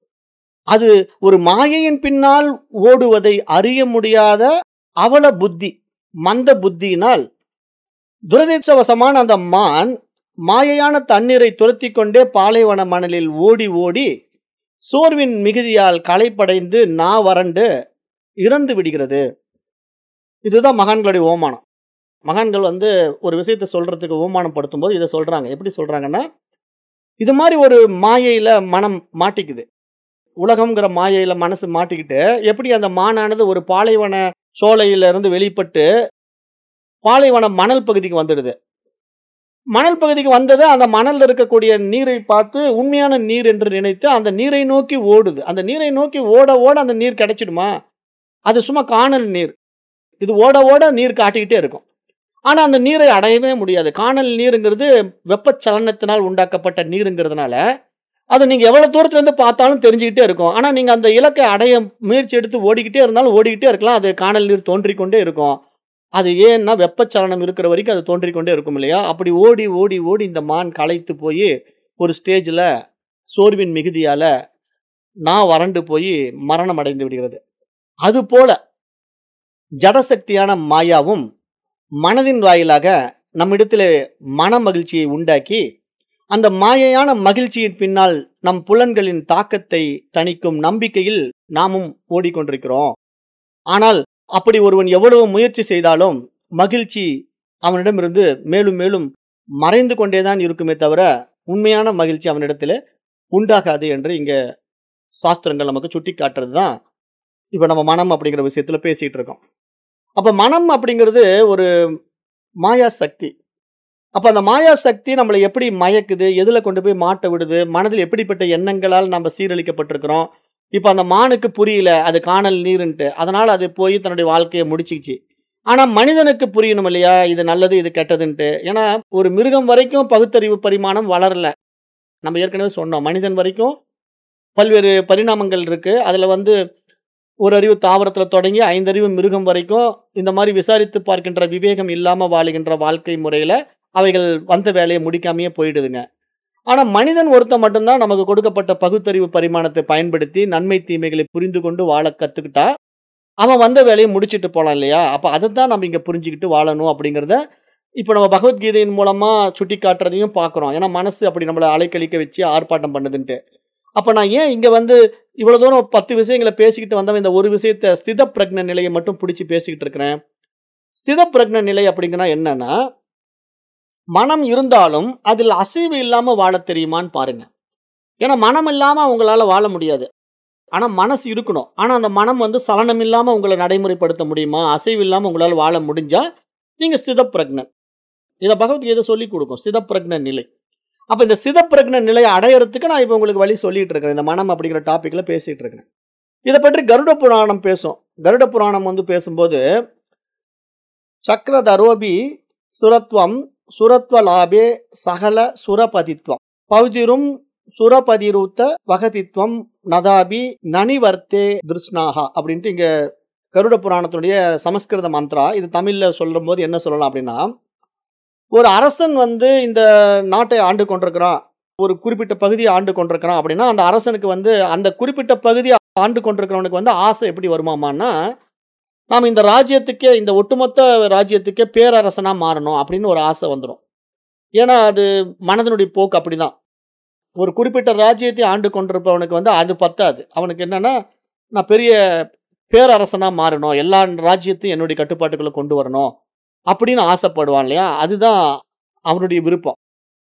அது ஒரு மாயையின் பின்னால் ஓடுவதை அறிய முடியாத அவல புத்தி மந்த புத்தியினால் துரதிர்ஷ்டவசமான அந்த மான் மாயையான தண்ணீரை துரத்தி கொண்டே பாலைவன மணலில் ஓடி ஓடி சோர்வின் மிகுதியால் களைப்படைந்து நா வறண்டு இறந்து விடுகிறது இதுதான் மகான்களுடைய ஓமானம் மகான்கள் வந்து ஒரு விஷயத்தை சொல்றதுக்கு ஓமானப்படுத்தும் போது இதை சொல்றாங்க எப்படி சொல்றாங்கன்னா இது மாதிரி ஒரு மாயையில மனம் மாட்டிக்குது உலகம்ங்கிற மாயையில மனசு மாட்டிக்கிட்டு எப்படி அந்த மானானது ஒரு பாலைவன சோலையில இருந்து வெளிப்பட்டு பாலைவன மணல் பகுதிக்கு வந்துடுது மணல் பகுதிக்கு வந்தது அந்த மணல்ல இருக்கக்கூடிய நீரை பார்த்து உண்மையான நீர் என்று நினைத்து அந்த நீரை நோக்கி ஓடுது அந்த நீரை நோக்கி ஓட ஓட அந்த நீர் கிடைச்சிடுமா அது சும்மா காணல் நீர் இது ஓட ஓட நீர் காட்டிக்கிட்டே இருக்கும் ஆனா அந்த நீரை அடையவே முடியாது காணல் நீருங்கிறது வெப்பச்சலனத்தினால் உண்டாக்கப்பட்ட நீருங்கிறதுனால அதை நீங்க எவ்வளவு தூரத்துல இருந்து பார்த்தாலும் தெரிஞ்சுக்கிட்டே இருக்கும் ஆனா நீங்க அந்த இலக்கை அடைய முயற்சி எடுத்து ஓடிக்கிட்டே இருந்தாலும் ஓடிக்கிட்டே இருக்கலாம் அது காணல் நீர் தோன்றிக் கொண்டே இருக்கும் அது ஏன்னா வெப்பச்சலனம் இருக்கிற வரைக்கும் அது தோன்றிக் கொண்டே இருக்கும் இல்லையா அப்படி ஓடி ஓடி ஓடி இந்த மான் களைத்து போய் ஒரு ஸ்டேஜில் சோர்வின் மிகுதியால நான் வறண்டு போய் மரணம் அடைந்து விடுகிறது அதுபோல ஜடசக்தியான மாயாவும் மனதின் வாயிலாக நம்மிடத்தில் மன மகிழ்ச்சியை உண்டாக்கி அந்த மாயையான மகிழ்ச்சியின் பின்னால் நம் புலன்களின் தாக்கத்தை தணிக்கும் நம்பிக்கையில் நாமும் ஓடிக்கொண்டிருக்கிறோம் ஆனால் அப்படி ஒருவன் எவ்வளவு முயற்சி செய்தாலும் மகிழ்ச்சி அவனிடமிருந்து மேலும் மேலும் மறைந்து கொண்டேதான் இருக்குமே தவிர உண்மையான மகிழ்ச்சி அவனிடத்தில் உண்டாகாது என்று இங்க சாஸ்திரங்கள் நமக்கு சுட்டி காட்டுறது தான் இப்போ நம்ம மனம் அப்படிங்கிற விஷயத்துல பேசிட்டு இருக்கோம் அப்ப மனம் அப்படிங்கிறது ஒரு மாயா சக்தி அப்ப அந்த மாயா சக்தி நம்மளை எப்படி மயக்குது எதுல கொண்டு போய் மாட்ட விடுது மனதில் எப்படிப்பட்ட எண்ணங்களால் நம்ம சீரழிக்கப்பட்டிருக்கிறோம் இப்ப அந்த மானுக்கு புரியல அது காணல் நீருன்ட்டு அதனால அது போய் தன்னுடைய வாழ்க்கையை முடிச்சுக்கிச்சு ஆனா மனிதனுக்கு புரியணும் இல்லையா இது நல்லது இது கெட்டதுன்ட்டு ஏன்னா ஒரு மிருகம் வரைக்கும் பகுத்தறிவு பரிமாணம் வளரல நம்ம ஏற்கனவே சொன்னோம் மனிதன் வரைக்கும் பல்வேறு பரிணாமங்கள் இருக்கு அதுல வந்து ஒரு அறிவு தாவரத்துல தொடங்கி ஐந்தறிவு மிருகம் வரைக்கும் இந்த மாதிரி விசாரித்து பார்க்கின்ற விவேகம் இல்லாம வாழுகின்ற வாழ்க்கை முறையில அவைகள் வந்த வேலையை முடிக்காமையே போயிடுதுங்க ஆனா மனிதன் ஒருத்த மட்டும்தான் நமக்கு கொடுக்கப்பட்ட பகுத்தறிவு பரிமாணத்தை பயன்படுத்தி நன்மை தீமைகளை புரிந்து கொண்டு வாழ கத்துக்கிட்டா அவன் வந்த வேலையை முடிச்சிட்டு போலாம் இல்லையா அப்ப அதைத்தான் நம்ம இங்க புரிஞ்சுக்கிட்டு வாழணும் அப்படிங்கிறத இப்போ நம்ம பகவத்கீதையின் மூலமா சுட்டி காட்டுறதையும் பார்க்குறோம் ஏன்னா மனசு அப்படி நம்மளை அலைக்கழிக்க வச்சு ஆர்ப்பாட்டம் பண்ணுதுன்ட்டு அப்ப நான் ஏன் இங்க வந்து இவ்வளவு தூரம் பத்து விஷயங்களை பேசிக்கிட்டு வந்தவன் இந்த ஒரு விஷயத்த ஸ்தித பிரக்ன நிலையை மட்டும் பிடிச்சி பேசிக்கிட்டு இருக்கிறேன் ஸ்தித பிரக்ன நிலை அப்படிங்கன்னா என்னன்னா மனம் இருந்தாலும் அதில் அசைவு இல்லாம வாழ தெரியுமான்னு பாருங்க ஏன்னா மனம் இல்லாம உங்களால வாழ முடியாது ஆனா மனசு இருக்கணும் ஆனா அந்த மனம் வந்து சலனம் இல்லாம உங்களை நடைமுறைப்படுத்த முடியுமா அசைவு இல்லாம உங்களால வாழ முடிஞ்சா நீங்க ஸ்தித பிரக்னன் இதை பகவத்கீதை சொல்லி கொடுக்கும் ஸ்தித பிரக்ன நிலை அப்ப இந்த ஸ்தித பிரக்ன நிலையை அடையறதுக்கு நான் இப்போ உங்களுக்கு வழி சொல்லிட்டு இருக்கிறேன் இந்த மனம் அப்படிங்கிற டாபிக்ல பேசிட்டு இருக்கிறேன் இதை பற்றி கருட புராணம் பேசும் கருட புராணம் வந்து பேசும்போது சக்கரதரோபி சுரத்வம் சுரத்வலாபே சகல சுரபதித்வம் பௌதிரும் சுரபதிரூத்த வகதித்வம் நதாபி நனிவர்த்தே திருஷ்ணாகா அப்படின்ட்டு இங்க கருட புராணத்துடைய சமஸ்கிருத மந்த்ரா இது தமிழ்ல சொல்லும் போது என்ன சொல்லலாம் அப்படின்னா ஒரு அரசன் வந்து இந்த நாட்டை ஆண்டு கொண்டிருக்கிறான் ஒரு குறிப்பிட்ட பகுதியை ஆண்டு கொண்டிருக்கிறான் அப்படின்னா அந்த அரசனுக்கு வந்து அந்த குறிப்பிட்ட பகுதியை ஆண்டு கொண்டிருக்கிறவனுக்கு வந்து ஆசை எப்படி வருமாமான்னா நாம் இந்த ராஜ்யத்துக்கே இந்த ஒட்டுமொத்த ராஜ்யத்துக்கே பேரரசனா மாறணும் அப்படின்னு ஒரு ஆசை வந்துடும் ஏன்னா அது மனதனுடைய போக்கு அப்படிதான் ஒரு குறிப்பிட்ட ராஜ்யத்தை ஆண்டு கொண்டிருப்பவனுக்கு வந்து அது பத்தாது அவனுக்கு என்னன்னா நான் பெரிய பேரரசனா மாறணும் எல்லா ராஜ்யத்தையும் என்னுடைய கட்டுப்பாட்டுக்குள்ள கொண்டு வரணும் அப்படின்னு ஆசைப்படுவான் இல்லையா அதுதான் அவனுடைய விருப்பம்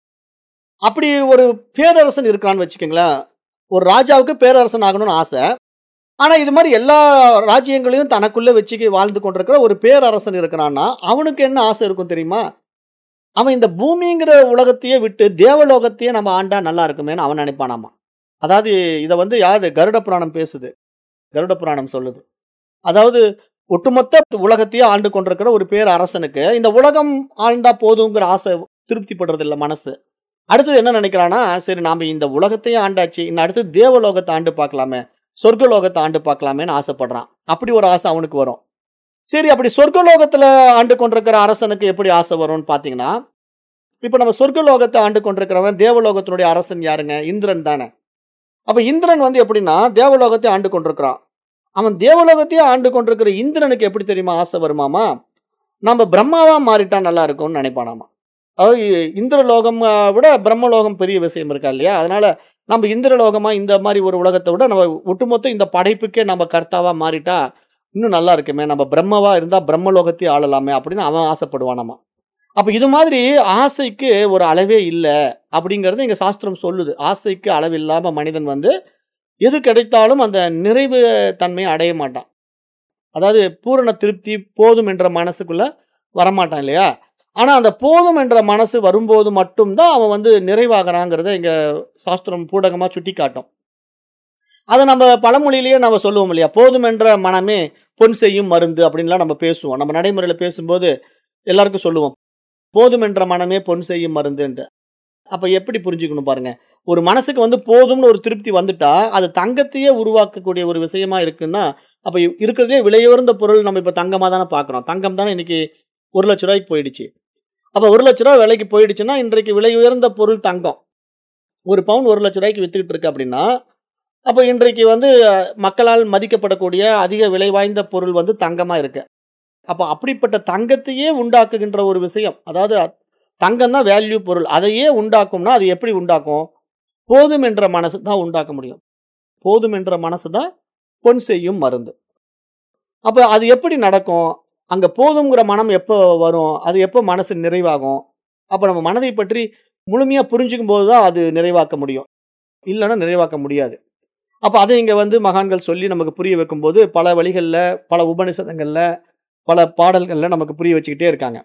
அப்படி ஒரு பேரரசன் இருக்கான்னு வச்சுக்கோங்களேன் ஒரு ராஜாவுக்கு பேரரசன் ஆகணும்னு ஆசை ஆனா இது மாதிரி எல்லா ராஜ்யங்களையும் தனக்குள்ள வச்சுக்க வாழ்ந்து கொண்டிருக்கிற ஒரு பேரரசன் இருக்கிறான்னா அவனுக்கு என்ன ஆசை இருக்கும் தெரியுமா அவன் இந்த பூமிங்கிற உலகத்தையே விட்டு தேவலோகத்தையே நம்ம ஆண்டா நல்லா இருக்குமேன்னு அவன் நினைப்பானாமா அதாவது இதை வந்து யாரு கருட புராணம் பேசுது கருட புராணம் சொல்லுது அதாவது ஒட்டுமொத்த உலகத்தையே ஆண்டு கொண்டிருக்கிற ஒரு பேர் அரசனுக்கு இந்த உலகம் ஆண்டா போதுங்கிற ஆசை திருப்திப்படுறது இல்லை மனசு அடுத்தது என்ன நினைக்கிறான்னா சரி நாம இந்த உலகத்தையே ஆண்டாச்சு இன்னும் அடுத்து தேவலோகத்தை ஆண்டு பார்க்கலாமே சொர்க்கலோகத்தை ஆண்டு பார்க்கலாமேன்னு ஆசைப்படுறான் அப்படி ஒரு ஆசை அவனுக்கு வரும் சரி அப்படி சொர்க்கலோகத்துல ஆண்டு கொண்டிருக்கிற அரசனுக்கு எப்படி ஆசை வரும்னு பாத்தீங்கன்னா இப்ப நம்ம சொர்க்கலோகத்தை ஆண்டு கொண்டிருக்கிறவன் தேவலோகத்தினுடைய அரசன் யாருங்க இந்திரன் தானே அப்ப இந்திரன் வந்து எப்படின்னா தேவலோகத்தை ஆண்டு கொண்டிருக்கிறான் அவன் தேவலோகத்தையே ஆண்டு கொண்டிருக்கிற இந்திரனுக்கு எப்படி தெரியுமா ஆசை வருமாமா நம்ம பிரம்மாவா மாறிட்டா நல்லா இருக்கும்னு நினைப்பானாமா அதாவது இந்திரலோகம் விட பிரம்மலோகம் பெரிய விஷயம் இருக்கா இல்லையா அதனால நம்ம இந்திரலோகமா இந்த மாதிரி ஒரு உலகத்தை விட நம்ம ஒட்டுமொத்த இந்த படைப்புக்கே நம்ம கர்த்தாவா மாறிட்டா இன்னும் நல்லா இருக்குமே நம்ம பிரம்மவா இருந்தா பிரம்மலோகத்தையே ஆளலாமே அப்படின்னு அவன் ஆசைப்படுவானாமா அப்ப இது மாதிரி ஆசைக்கு ஒரு அளவே இல்லை அப்படிங்கறது எங்க சாஸ்திரம் சொல்லுது ஆசைக்கு அளவு இல்லாம மனிதன் வந்து எது கிடைத்தாலும் அந்த நிறைவு தன்மையை அடைய மாட்டான் அதாவது பூரண திருப்தி போதும் என்ற மனசுக்குள்ள வரமாட்டான் இல்லையா ஆனா அந்த போதும் என்ற மனசு வரும்போது மட்டும் தான் அவன் வந்து நிறைவாகுறாங்கிறத இங்க சாஸ்திரம் பூடகமா சுட்டிக்காட்டும். அத நம்ம பழமொழியிலேயே நம்ம சொல்லுவோம் இல்லையா? "போதும் என்ற மனமே பொன் செய்யும் மருந்து" அப்படின்லாம் நம்ம பேசுவோம். நம்ம நடைமுறையில பேசும்போது எல்லாருக்கும் சொல்லுவோம். "போதும் என்ற மனமே பொன் செய்யும் மருந்துன்ட்டு." அப்ப எப்படி புரிஞ்சுக்கணும் பாருங்க. ஒரு மனசுக்கு வந்து போதும்னு ஒரு திருப்தி வந்துட்டா, அது தங்கத்தையே உருவாக்கக்கூடிய ஒரு விஷயமா இருக்குன்னா, அப்ப இருக்கிறதுலயே விலையுயர்ந்த பொருள் நம்ம இப்ப தங்கமா தானே பார்க்குறோம். தங்கம் தானே இன்னைக்கு ரூ. 1,00,000 போயிடுச்சு. அப்ப ரூ. 1,00,000 விலைக்கு போயிடுச்சுன்னா, இன்றைக்கு விலை உயர்ந்த பொருள் தங்கம். ஒரு பவுன் ரூ. 1,00,000க்கு வித்துக்கிட்டு இருக்கு அப்படின்னா, அப்ப இன்றைக்கு வந்து மக்களால் மதிக்கப்படக்கூடிய அதிக விலை வாய்ந்த பொருள் வந்து தங்கமா இருக்கு. அப்ப அப்படிப்பட்ட தங்கத்தையே உண்டாக்குகின்ற ஒரு விஷயம். அதாவது தங்கம் தான் வேல்யூ பொருள். அதையே உண்டாக்கும்னா, அது எப்படி உண்டாக்கும்? போதும் என்ற மனசு தான் உண்டாக்க முடியும். போதும் என்ற மனசு தான் பொன் செய்யும் மருந்து. அப்ப அது எப்படி நடக்கும்? அங்க போதும்ங்கிற மனம் எப்போ வரும்? அது எப்போ மனசு நிறைவாகும்? அப்ப நம்ம மனதை பற்றி முழுமையா புரிஞ்சுக்கும்போது தான் அது நிறைவாக்க முடியும். இல்லன்னா நிறைவாக்க முடியாது. அப்ப அதை இங்க வந்து மகான்கள் சொல்லி நமக்கு புரிய வைக்கும்போது, பல வழிகள்ல, பல உபநிஷதங்கள்ல, பல பாடல்கள்ல நமக்கு புரிய வச்சுக்கிட்டே இருக்காங்க.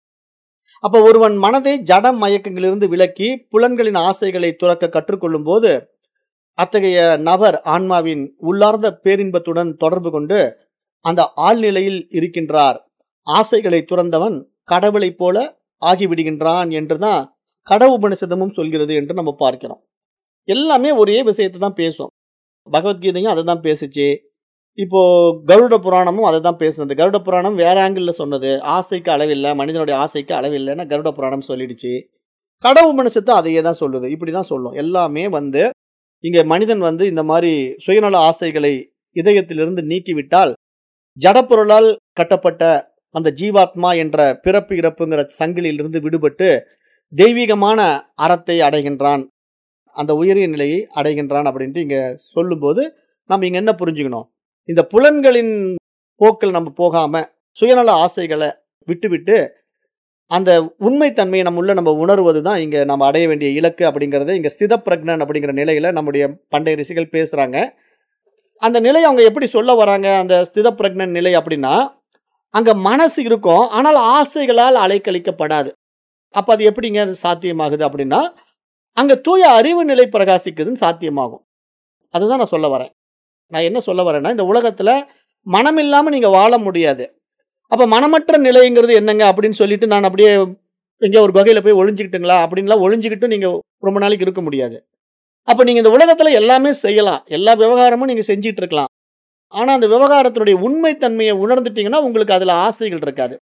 அப்ப ஒருவன் மனதை ஜட மயக்கங்களிலிருந்து விலக்கி, புலன்களின் ஆசைகளை துறக்க கற்றுக்கொள்ளும்போது, அத்தகைய நபர் ஆன்மாவின் உள்ளார்ந்த பேரின்பத்துடன் தொடர்பு கொண்டு, அந்த ஆழ்நிலையில் இருக்கின்றார். ஆசைகளை துறந்தவன் கடவுளைப் போல ஆகிவிடுகின்றான் என்று தான் கட உபநிஷதமும் சொல்கிறது என்று நம்ம பார்க்கிறோம். எல்லாமே ஒரே விஷயத்த தான் பேசும். பகவத்கீதையும் அத தான் பேசுச்சு. இப்போ கருட புராணமும் அத தான் பேசுனது. கருட புராணம் வேற ஆங்கிள்ல சொன்னது. ஆசைக்கு அளவில்ல, மனிதனுடைய ஆசைக்கு அளவில்லன்னு கருட புராணம் சொல்லிடுச்சு. கட உபநிஷத்து அதையே தான் சொல்லுது. இப்படி தான் சொல்லும். எல்லாமே வந்து இங்க மனிதன் வந்து இந்த மாரி சுயநல ஆசைகளை இதயத்திலிருந்து நீக்கிவிட்டால், ஜடப்பொருளால் கட்டப்பட்ட அந்த ஜீவாத்மா என்ற பிறப்பு, இறப்புங்கிற சங்கிலியிலிருந்து விடுபட்டு, தெய்வீகமான அறத்தை அடைகின்றான். அந்த உயரிய நிலையை அடைகின்றான் அப்படின்ட்டு இங்க சொல்லும்போது, நம்ம இங்க என்ன புரிஞ்சுக்கணும்? இந்த புலன்களின் போக்கில் நம்ம போகாம, சுயநல ஆசைகள விட்டுவிட்டு, அந்த உண்மை தன்மையை நம்ம உள்ள நம்ம உணர்வது தான் இங்க நம்ம அடைய வேண்டிய இலக்கு அப்படிங்கிறத இங்க ஸ்திதப்பிரக்ஞன் அப்படிங்கிற நிலையில நம்முடைய பண்டைய ரிஷிகள் பேசுறாங்க. அந்த நிலைய அவங்க எப்படி சொல்ல வராங்க? அந்த ஸ்திதப்பிரக்ஞன் நிலை அப்படின்னா, அங்க மனசு இருக்கும். ஆனால் ஆசைகளால் அலைக்கழிக்கப்படாது. அப்ப அது எப்படிங்க சாத்தியமாகுது அப்படின்னா, அங்க தூய அறிவு நிலை பிரகாசிக்குதுன்னு சாத்தியமாகும். அதுதான் நான் சொல்ல வரேன். நான் என்ன சொல்ல வரேன்னா, இந்த உலகத்துல மனம் இல்லாம நீங்க வாழ முடியாது. அப்ப மனமற்ற நிலைங்கிறது என்னங்க அப்படின்னு சொல்லிட்டு நான் அப்படியே எங்கேயோ ஒரு குகையில போய் ஒளிஞ்சுக்கிட்டுங்களா? அப்படின்லாம் ஒளிஞ்சுக்கிட்டு நீங்க ரொம்ப நாளைக்கு இருக்க முடியாது. அப்ப நீங்க இந்த உலகத்துல எல்லாமே செய்யலாம். எல்லா விவகாரமும் நீங்க செஞ்சுட்டு இருக்கலாம். ஆனா அந்த விவகாரத்தினுடைய உண்மை தன்மையை உணர்ந்துட்டீங்கன்னா, உங்களுக்கு அதுல ஆசைகள் இருக்காது.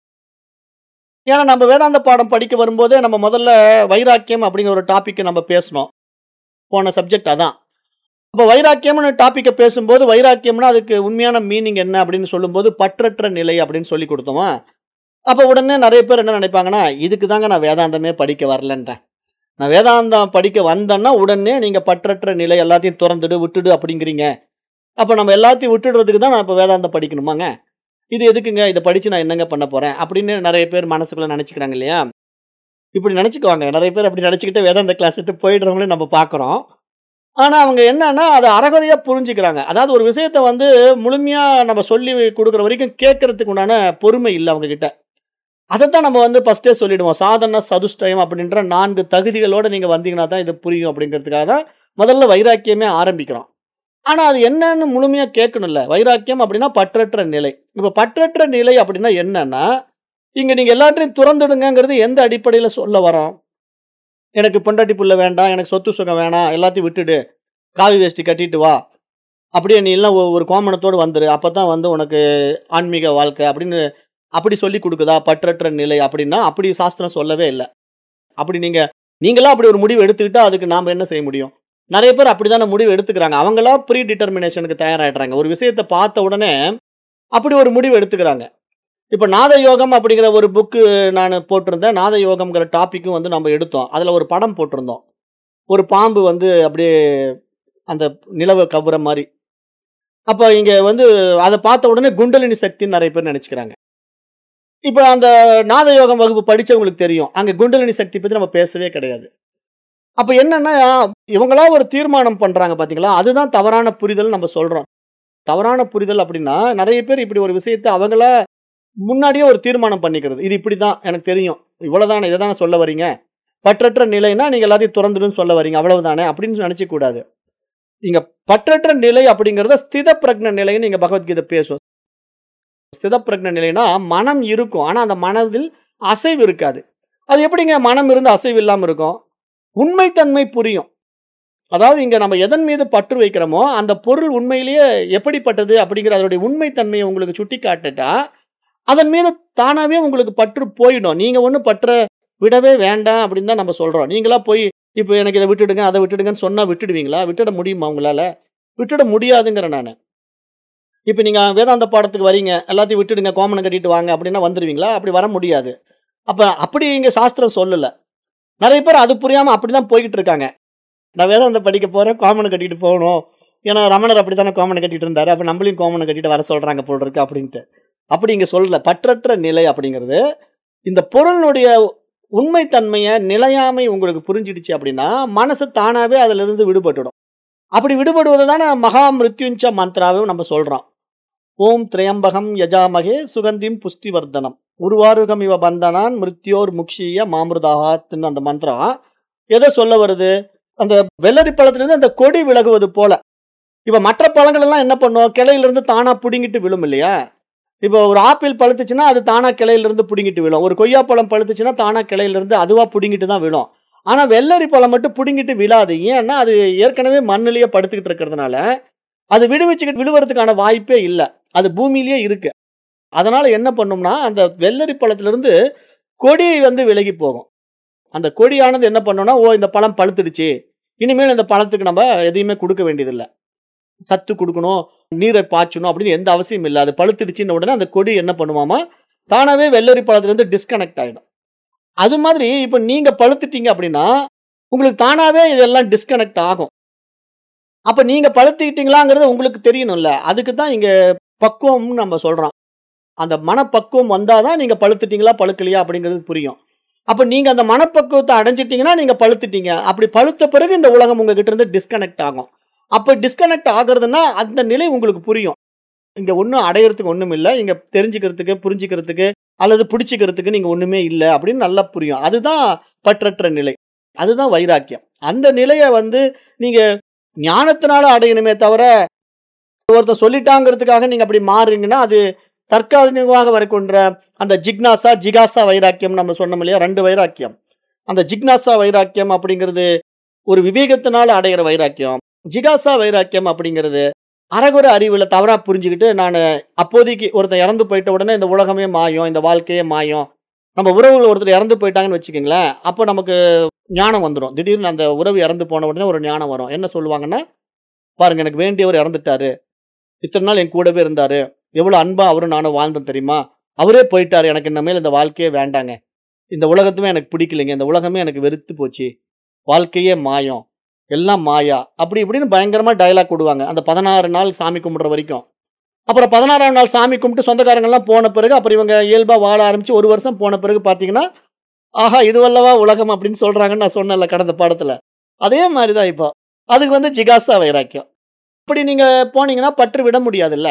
ஏன்னா நம்ம வேதாந்த பாடம் படிக்க வரும்போதே நம்ம முதல்ல வைராக்கியம் அப்படிங்கிற ஒரு டாபிக்க நம்ம பேசுனோம். போன சப்ஜெக்ட் அதான். அப்ப வைராக்கியம்னு டாபிக்க பேசும்போது, வைராக்கியம்னா அதுக்கு உண்மையான மீனிங் என்ன அப்படின்னு சொல்லும்போது, பற்றற்ற நிலை அப்படின்னு சொல்லிக் குடுத்தோமா? அப்ப உடனே நெறைய பேர் என்ன நினைப்பாங்கன்னா, இதுக்கு தாங்க நான் வேதாந்தமே படிக்க வரலன்றேன். நான் வேதாந்தம் படிக்க வந்தேன்னா, உடனே நீங்க பற்றற்ற நிலை எல்லாத்தையும் தொறந்துடு, விட்டுடு அப்படிங்கிறீங்க. அப்ப நம்ம எல்லாத்தையும் விட்டுடுறதுக்கு தான் நான் இப்ப வேதாந்தம் படிக்கணுமாங்க? இது எதுக்குங்க? இத படிச்சு நான் என்னங்க பண்ண போறேன்? அப்படின்னு நெறைய பேர் மனசுக்குள்ள நெனச்சுக்கிறாங்க இல்லையா? இப்படி நெனச்சுக்குவாங்க. நெறைய பேர் அப்படி நெனச்சுக்கிட்டு வேதாந்த கிளாஸ் விட்டு போயிடுறவங்களையும் நம்ம பார்க்குறோம். ஆனா அவங்க என்னன்னா, அத அரைகுறையா புரிஞ்சுக்கிறாங்க. அதாவது ஒரு விஷயத்த வந்து முழுமையா நம்ம சொல்லி குடுக்குற வரைக்கும் கேட்கறதுக்கு உண்டான பொறுமை இல்ல அவங்க கிட்ட. அதத்தான் நம்ம வந்து ஃபர்ஸ்ட்டே சொல்லிடுவோம். சாதன சதுஷ்டயம் அப்படின்ற 4 தகுதிகளோட நீங்க வந்தீங்கன்னா தான் இது புரியும் அப்படிங்கிறதுக்காக தான் முதல்ல வைராக்கியமே ஆரம்பிக்கிறோம். ஆனா அது என்னன்னு முழுமையா கேட்கணும்ல. வைராக்கியம் அப்படின்னா பற்றற்ற நிலை. இப்ப பற்றற்ற நிலை அப்படின்னா என்னன்னா, இங்க நீங்க எல்லாத்தையும் துறந்துடுங்கங்கிறது எந்த அடிப்படையில சொல்ல வரோம்? எனக்கு பொண்டாட்டி புள்ள வேண்டாம். எனக்கு சொத்து சுகம் வேணாம். எல்லாத்தையும் விட்டுடு. காவி வேஷ்டி கட்டிட்டு வா. அப்படியே நீ எல்லாம் ஒ ஒரு கோமணத்தோடு வந்துரு. அப்பதான் வந்து உனக்கு ஆன்மீக வாழ்க்கை அப்படின்னு அப்படி சொல்லிக் குடுக்குதா? பற்றற்ற நிலை அப்படின்னா, அப்படி சாஸ்திரம் சொல்லவே இல்ல. அப்படி நீங்க நீங்களா அப்படி ஒரு முடிவு எடுத்துக்கிட்டா, அதுக்கு நாம என்ன செய்ய முடியும்? நெறைய பேர் அப்படித்தானே முடிவு எடுத்துக்கிறாங்க. அவங்களா ப்ரீ டிட்டர்மினேஷனுக்கு தயாராயிடுறாங்க. ஒரு விஷயத்த பார்த்த உடனே, அப்படி ஒரு முடிவு எடுத்துக்கிறாங்க. இப்ப நாத யோகம் அப்படிங்கிற ஒரு புக்கு நானு போட்டிருந்தேன். நாத யோகம்ங்கிற டாபிக்கும் வந்து நம்ம எடுத்தோம். அதுல ஒரு படம் போட்டிருந்தோம். ஒரு பாம்பு வந்து அப்படியே அந்த நிலவ கவ்வுற மாரி. அப்ப இங்க வந்து அத பார்த்த உடனே குண்டலினி சக்தின்னு நெறைய பேர் நெனச்சுக்கிறாங்க. இப்ப அந்த நாத யோகம் வகுப்பு படிச்சவங்களுக்கு தெரியும். அங்க குண்டலினி சக்தி பத்தி நம்ம பேசவே கிடையாது. அப்ப என்னன்னா, இவங்களா ஒரு தீர்மானம் பண்றாங்க பார்த்தீங்களா? அதுதான் தவறான புரிதல்னு நம்ம சொல்றோம். தவறான புரிதல் அப்படின்னா, நெறைய பேர் இப்படி ஒரு விஷயத்த அவங்களா முன்னாடியே ஒரு தீர்மானம் பண்ணிக்கிறது இது இப்படிதான் எனக்கு தெரியும் இவ்வளவுதானே இதை தானே சொல்ல வரீங்க பற்றற்ற நிலைனா நீங்க எல்லாத்தையும் துறந்துடும் சொல்ல வரீங்க அவ்வளவுதானே அப்படின்னு நினைச்ச கூடாது நீங்க பற்றற்ற நிலை அப்படிங்கறத ஸ்தித பிரக்ன நிலைன்னு நீங்க பகவத்கீதை பேசும் ஸ்தித பிரக்ன நிலைனா மனம் இருக்கும் ஆனா அந்த மனதில் அசைவு இருக்காது அது எப்படிங்க மனம் இருந்து அசைவு இல்லாம இருக்கும் உண்மைத்தன்மை புரியும் அதாவது இங்க நம்ம எதன் மீது பற்று வைக்கிறோமோ அந்த பொருள் உண்மையிலேயே எப்படிப்பட்டது அப்படிங்கிற அதனுடைய உண்மைத்தன்மையை உங்களுக்கு சுட்டி காட்டுட்டா அதன் மீது தானாவே உங்களுக்கு பற்று போயிடும் நீங்க ஒன்றும் பற்ற விடவே வேண்டாம் அப்படின்னு தான் நம்ம சொல்றோம் நீங்களா போய் இப்போ எனக்கு இதை விட்டுடுங்க அதை விட்டுடுங்கன்னு சொன்னா விட்டுடுவீங்களா விட்டுட முடியுமா உங்களால விட்டுட முடியாதுங்கிற நான் இப்போ நீங்க வேதாந்த பாடத்துக்கு வரீங்க எல்லாத்தையும் விட்டுடுங்க கோமனை கட்டிட்டு வாங்க அப்படின்னா வந்துடுவீங்களா அப்படி வர முடியாது அப்ப அப்படி இங்க சாஸ்திரம் சொல்லல நிறைய பேர் அது புரியாம அப்படிதான் போய்கிட்டு இருக்காங்க நான் வேதாந்த படிக்க போறேன் கோமனை கட்டிட்டு போகணும் ஏன்னா ரமணர் அப்படித்தானே கோமனை கட்டிட்டு இருந்தாரு அப்ப நம்மளையும் கோமனை கட்டிட்டு வர சொல்றாங்க போல் இருக்கு அப்படின்ட்டு அப்படி இங்க சொல்லல பற்றற்ற நிலை அப்படிங்கிறது இந்த பொருளினுடைய உண்மைத்தன்மையை நிலையாமை உங்களுக்கு புரிஞ்சிடுச்சு அப்படின்னா மனசு தானாவே அதுல இருந்து விடுபட்டுடும் அப்படி விடுபடுவது தானே மகா மிருத்யுஞ்ச மந்த்ராவும் நம்ம சொல்றோம் ஓம் திரையம்பகம் யஜாமகே சுகந்திம் புஷ்டிவர்தனம் உருவாருகம் இவ பந்தனான் மிருத்யோர் முக்ஷிய மாமிருதாகாத்துன்னு அந்த மந்திரம் எதை சொல்ல வருது அந்த வெள்ளரி பழத்திலிருந்து அந்த கொடி விலகுவது போல இப்ப மற்ற பழங்கள் எல்லாம் என்ன பண்ணும் கிளையில இருந்து தானா புடுங்கிட்டு விழும் இல்லையா இப்போ ஒரு ஆப்பிள் பழுத்துச்சுன்னா அது தானா கிளையில இருந்து புடுங்கிட்டு விழும் ஒரு கொய்யாப்பழம் பழுத்துச்சுன்னா தானா கிளையில இருந்து அதுவா புடுங்கிட்டு தான் விழும் ஆனா வெள்ளரி பழம் மட்டும் புடுங்கிட்டு விழாது ஏன்னா அது ஏற்கனவே மண்ணிலேயே படுத்துக்கிட்டு இருக்கிறதுனால அது விடுவிச்சுக்கிட்டு விழுவறதுக்கான வாய்ப்பே இல்லை அது பூமியிலேயே இருக்கு அதனால என்ன பண்ணும்னா அந்த வெள்ளரி பழத்திலிருந்து கொடி வந்து விலகி போகும் அந்த கொடியானது என்ன பண்ணும்னா ஓ இந்த பழம் பழுத்துடுச்சு இனிமேல் இந்த பழத்துக்கு நம்ம எதையுமே கொடுக்க வேண்டியதில்லை சத்து கொடுக்கணும் நீரை பாய்ச்சணும் அப்படின்னு எந்த அவசியம் இல்லை அது பழுத்துடுச்சின்ன உடனே அந்த கொடி என்ன பண்ணுமாமா தானாவே வெள்ளரி பழத்துலேருந்து டிஸ்கனெக்ட் ஆகிடும் அது மாதிரி இப்போ நீங்க பழுத்துட்டீங்க அப்படின்னா உங்களுக்கு தானாவே இதெல்லாம் டிஸ்கனெக்ட் ஆகும் அப்ப நீங்க பழுத்துக்கிட்டீங்களாங்கிறது உங்களுக்கு தெரியணும்ல அதுக்கு தான் இங்க பக்குவம்னு நம்ம சொல்றோம் அந்த மனப்பக்குவம் வந்தாதான் நீங்க பழுத்துட்டீங்களா பழுக்கலையா அப்படிங்கிறது புரியும் அப்ப நீங்க அந்த மனப்பக்குவத்தை அடைஞ்சிட்டீங்கன்னா நீங்க பழுத்துட்டீங்க அப்படி பழுத்த பிறகு இந்த உலகம் உங்ககிட்ட இருந்து டிஸ்கனெக்ட் ஆகும் அப்ப டிஸ்கனெக்ட் ஆகுறதுன்னா அந்த நிலை உங்களுக்கு புரியும் இங்க ஒன்றும் அடையிறதுக்கு ஒன்றும் இல்லை இங்க தெரிஞ்சுக்கிறதுக்கு புரிஞ்சுக்கிறதுக்கு அல்லது பிடிச்சிக்கிறதுக்கு நீங்க ஒண்ணுமே இல்லை அப்படின்னு நல்லா புரியும் அதுதான் பற்றற்ற நிலை அதுதான் வைராக்கியம் அந்த நிலையை வந்து நீங்க ஞானத்தினால அடையணுமே தவிர ஒருத்தர் சொல்லிட்டாங்கிறதுக்காக நீங்க அப்படி மாறுறீங்கன்னா அது தற்காலிகமாக வரக்கொன்ற அந்த ஜிக்னாசா ஜிகாசா வைராக்கியம் நம்ம சொன்னோம் இல்லையா ரெண்டு வைராக்கியம் அந்த ஜிக்னாசா வைராக்கியம் அப்படிங்கிறது ஒரு விவேகத்தினால அடையிற வைராக்கியம் ஜிகாசா வைராக்கியம் அப்படிங்கிறது அறகுற அறிவுல தவறா புரிஞ்சுக்கிட்டு நான் அப்போதைக்கு ஒருத்தர் இறந்து போயிட்ட உடனே இந்த உலகமே மாயம் இந்த வாழ்க்கையே மாயம் நம்ம உறவுகள் ஒருத்தர் இறந்து போயிட்டாங்கன்னு வச்சுக்கோங்களேன் அப்போ நமக்கு ஞானம் வந்துடும் திடீர்னு அந்த உறவு இறந்து போன உடனே ஒரு ஞானம் வரும் என்ன சொல்லுவாங்கன்னா பாருங்க எனக்கு வேண்டியவர் இறந்துட்டாரு இத்தனை நாள் என் கூடவே இருந்தாரு எவ்வளவு அன்பா அவரும் நானும் வாழ்ந்தோம் தெரியுமா அவரே போயிட்டாரு எனக்கு இனிமேல் இந்த வாழ்க்கையே வேண்டாங்க இந்த உலகத்துமே எனக்கு பிடிக்கலைங்க இந்த உலகமே எனக்கு வெறுத்து போச்சு வாழ்க்கையே மாயம் எல்லாம் மாயா அப்படி இப்படின்னு பயங்கரமா டயலாக் விடுவாங்க அந்த பதினாறு நாள் சாமி கும்பிடுற வரைக்கும் அப்புறம் பதினாறாம் நாள் சாமி கும்பிட்டு சொந்தக்காரங்கெல்லாம் போன பிறகு அப்புறம் இவங்க இயல்பா வாழ ஆரம்பிச்சு ஒரு வருஷம் போன பிறகு பாத்தீங்கன்னா ஆஹா இதுவல்லவா உலகம் அப்படின்னு சொல்றாங்கன்னு நான் சொன்னேன்ல கடந்த பாடத்துல அதே மாதிரிதான் இப்போ அதுக்கு வந்து ஜிகாசா வைராக்கியம் இப்படி நீங்க போனீங்கன்னா பற்று விட முடியாதுல்ல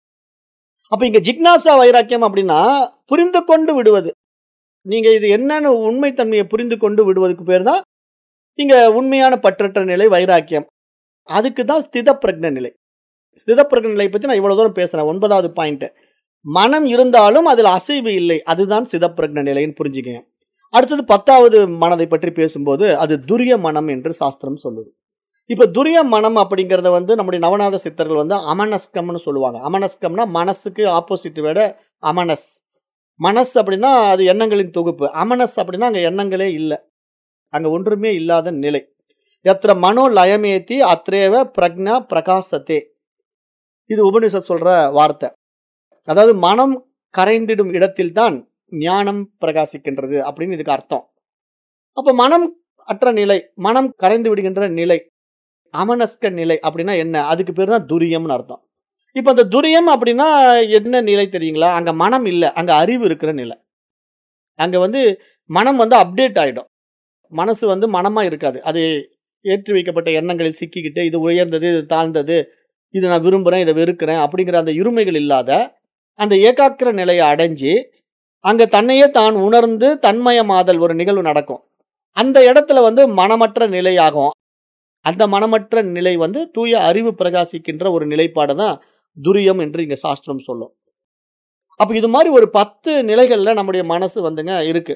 அப்ப இங்க ஜிக்னாசா வைராக்கியம் அப்படின்னா புரிந்து கொண்டு விடுவது நீங்க இது என்னன்னு உண்மைத்தன்மையை புரிந்து கொண்டு விடுவதுக்கு பேர் தான் இங்க உண்மையான பற்றற்ற நிலை வைராக்கியம் அதுக்கு தான் ஸ்தித பிரக்ன நிலை ஸ்தித பிரக்ன நிலை பத்தி நான் இவ்வளவு தூரம் பேசுறேன் ஒன்பதாவது பாயிண்ட் மனம் இருந்தாலும் அதில் அசைவு இல்லை அதுதான் சிதப்பிரக்ன நிலைன்னு புரிஞ்சுக்கங்க அடுத்தது பத்தாவது மனதை பற்றி பேசும்போது அது துரிய மனம் என்று சாஸ்திரம் சொல்லுது இப்ப துரிய மனம் அப்படிங்கறத வந்து நம்முடைய நவநாத சித்தர்கள் வந்து அமனஸ்கம்னு சொல்லுவாங்க அமனஸ்கம்னா மனசுக்கு ஆப்போசிட் விட அமனஸ் மனஸ் அப்படின்னா அது எண்ணங்களின் தொகுப்பு அமனஸ் அப்படின்னா அங்க எண்ணங்களே இல்லை அங்க ஒன்றுமே இல்லாத நிலை எத்திர மனோ லயமேத்தி அத்ரேவ பிரக்னா பிரகாசத்தே இது உபனிஷத் சொல்ற வார்த்தை அதாவது மனம் கரைந்திடும் இடத்தில்தான் ஞானம் பிரகாசிக்கின்றது அப்படின்னு இதுக்கு அர்த்தம் அப்ப மனம் அற்ற நிலை மனம் கரைந்து விடுகின்ற நிலை அமனஸ்க நிலை அப்படின்னா என்ன அதுக்கு பேர் தான் துரியம்னு அர்த்தம் இப்ப அந்த துரியம் அப்படின்னா என்ன நிலை தெரியுங்களா அங்க மனம் இல்லை அங்க அறிவு இருக்கிற நிலை அங்க வந்து மனம் வந்து அப்டேட் ஆயிடும் மனசு வந்து மனமா இருக்காது அது ஏற்றி வைக்கப்பட்ட எண்ணங்களில் சிக்கிக்கிட்டு இது உயர்ந்தது இது தாழ்ந்தது இது நான் விரும்புறேன் இதை வெறுக்கிறேன் அப்படிங்கிற அந்த இருமைகள் இல்லாத அந்த ஏகாக்கிர நிலையை அடைஞ்சு அங்க தன்னையே தான் உணர்ந்து தன்மயமாதல் ஒரு நிகழ்வு நடக்கும் அந்த இடத்துல வந்து மனமற்ற நிலையாகும் அந்த மனமற்ற நிலை வந்து தூய அறிவு பிரகாசிக்கின்ற ஒரு நிலைப்பாடு தான் துரியம் என்று இங்க சாஸ்திரம் சொல்லும் அப்ப இது மாதிரி ஒரு பத்து நிலைகள்ல நம்முடைய மனசு வந்துங்க இருக்கு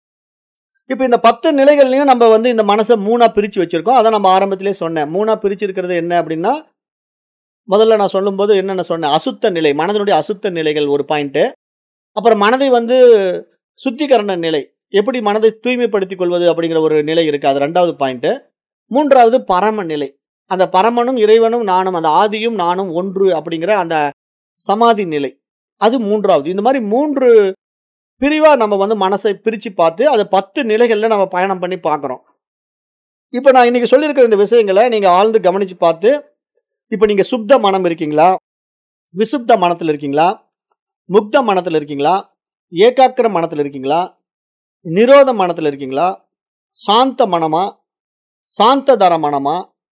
இப்ப இந்த பத்து நிலைகள்லயும் நம்ம வந்து இந்த மனசை மூணா பிரிச்சு வச்சிருக்கோம் அதை நம்ம ஆரம்பத்திலே சொன்னேன் மூணா பிரிச்சு இருக்கிறது என்ன அப்படின்னா முதல்ல நான் சொல்லும்போது என்னென்ன சொன்னேன் அசுத்த நிலை மனதனுடைய அசுத்த நிலைகள் ஒரு பாயிண்ட் அப்புறம் மனதை வந்து சுத்திகரண நிலை எப்படி மனதை தூய்மைப்படுத்திக் கொள்வது அப்படிங்கிற ஒரு நிலை இருக்கு அது ரெண்டாவது பாயிண்ட் மூன்றாவது பரம நிலை அந்த பரமனும் இறைவனும் நானும் அந்த ஆதியும் நானும் ஒன்று அப்படிங்கிற அந்த சமாதி நிலை அது மூன்றாவது இந்த மாதிரி மூன்று பிரிவா நம்ம வந்து மனசை பிரிச்சு பார்த்து அதை பத்து நிலைகள்ல நம்ம பயணம் பண்ணி பார்க்குறோம் இப்போ நான் இன்னைக்கு சொல்லியிருக்கிற இந்த விஷயங்களை நீங்க ஆழ்ந்து கவனிச்சு பார்த்து இப்போ நீங்க சுப்த மனம் இருக்கீங்களா விசுப்த மனத்தில் இருக்கீங்களா முக்த மனத்தில் இருக்கீங்களா ஏகாக்கிர மனத்தில் இருக்கீங்களா நிரோத மனத்தில் இருக்கீங்களா சாந்த மனமா சாந்ததர மனமா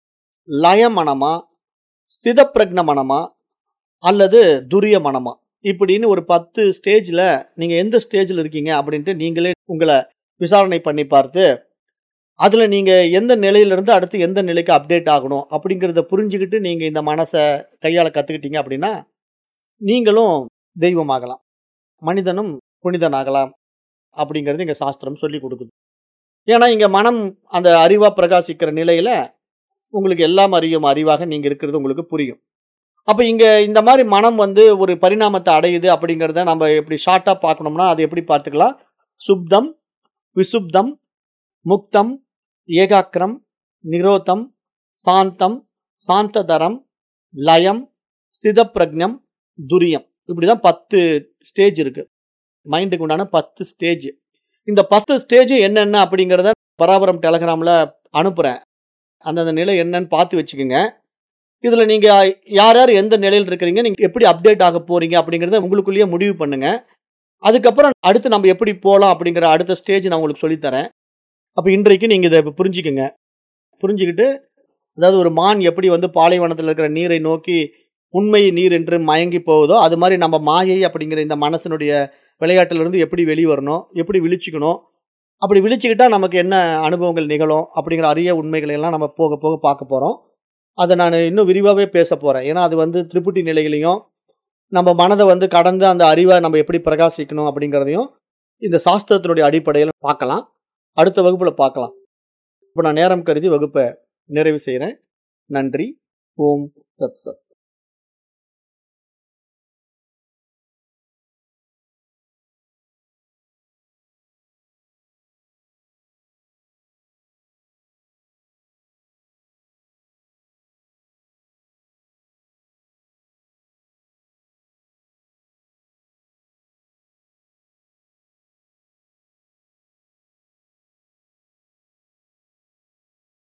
லய மனமா ஸ்தித பிரக்ன மனமா அல்லது துரிய மனமா இப்படின்னு ஒரு பத்து ஸ்டேஜில் நீங்கள் எந்த ஸ்டேஜில் இருக்கீங்க அப்படின்ட்டு நீங்களே உங்களை விசாரணை பண்ணி பார்த்து அதில் நீங்கள் எந்த நிலையிலிருந்து அடுத்து எந்த நிலைக்கு அப்டேட் ஆகணும் அப்படிங்கிறத புரிஞ்சுக்கிட்டு நீங்கள் இந்த மனசை கையாள கற்றுக்கிட்டீங்க அப்படின்னா நீங்களும் தெய்வமாகலாம் மனிதனும் புனிதனாகலாம் அப்படிங்கிறது இங்கே சாஸ்திரம் சொல்லி கொடுக்குது ஏன்னா இங்கே மனம் அந்த அறிவாக பிரகாசிக்கிற நிலையில் உங்களுக்கு எல்லாம் அறியும் அறிவாக நீங்கள் இருக்கிறது உங்களுக்கு புரியும் அப்போ இங்கே இந்த மாதிரி மனம் வந்து ஒரு பரிணாமத்தை அடையுது அப்படிங்கிறத நம்ம எப்படி ஷார்ட்டாக பார்க்கணும்னா அது எப்படி பார்த்துக்கலாம் சுப்தம் விசுப்தம் முக்தம் ஏகாக்கிரம் நிரோதம் சாந்தம் சாந்ததரம் லயம் ஸ்திதப்பிரக்ஞம் துரியம் இப்படி தான் பத்து ஸ்டேஜ் இருக்கு மைண்டுக்கு உண்டான பத்து ஸ்டேஜ் இந்த பத்து ஸ்டேஜ் என்னென்ன அப்படிங்கிறத பராபரம் டெலகிராமில் அனுப்புகிறேன் அந்தந்த நிலை என்னன்னு பார்த்து வச்சுக்கோங்க இதில் நீங்கள் யார் யார் எந்த நிலையில் இருக்கிறீங்க நீங்கள் எப்படி அப்டேட் ஆக போகிறீங்க அப்படிங்கிறத உங்களுக்குள்ளேயே முடிவு பண்ணுங்க அதுக்கப்புறம் அடுத்து நம்ம எப்படி போகலாம் அப்படிங்கிற அடுத்த ஸ்டேஜ் நான் உங்களுக்கு சொல்லித்தரேன் அப்போ இன்றைக்கு நீங்கள் இதை புரிஞ்சுக்குங்க புரிஞ்சுக்கிட்டு அதாவது ஒரு மான் எப்படி வந்து பாலைவனத்தில் இருக்கிற நீரை நோக்கி உண்மை நீர் என்று மயங்கி போகுதோ அது மாதிரி நம்ம மாயை அப்படிங்கிற இந்த மனசனுடைய விளையாட்டிலிருந்து எப்படி வெளியே வரணும் எப்படி விழிச்சுக்கணும் அப்படி விழிச்சுக்கிட்டா நமக்கு என்ன அனுபவங்கள் நிகழும் அப்படிங்கிற அரிய உண்மைகளை எல்லாம் நம்ம போக போக பார்க்க போகிறோம் அதை நான் இன்னும் விரிவாகவே பேச போகிறேன் ஏன்னா அது வந்து திரிபுட்டி நிலைகளையும் நம்ம மனதை வந்து கடந்து அந்த அறிவை நம்ம எப்படி பிரகாசிக்கணும் அப்படிங்கிறதையும் இந்த சாஸ்திரத்தினுடைய அடிப்படையில் பார்க்கலாம் அடுத்த வகுப்பில் பார்க்கலாம் இப்போ நான் நேரம் கருதி வகுப்பை நிறைவு செய்கிறேன் நன்றி ஓம் தத் சத்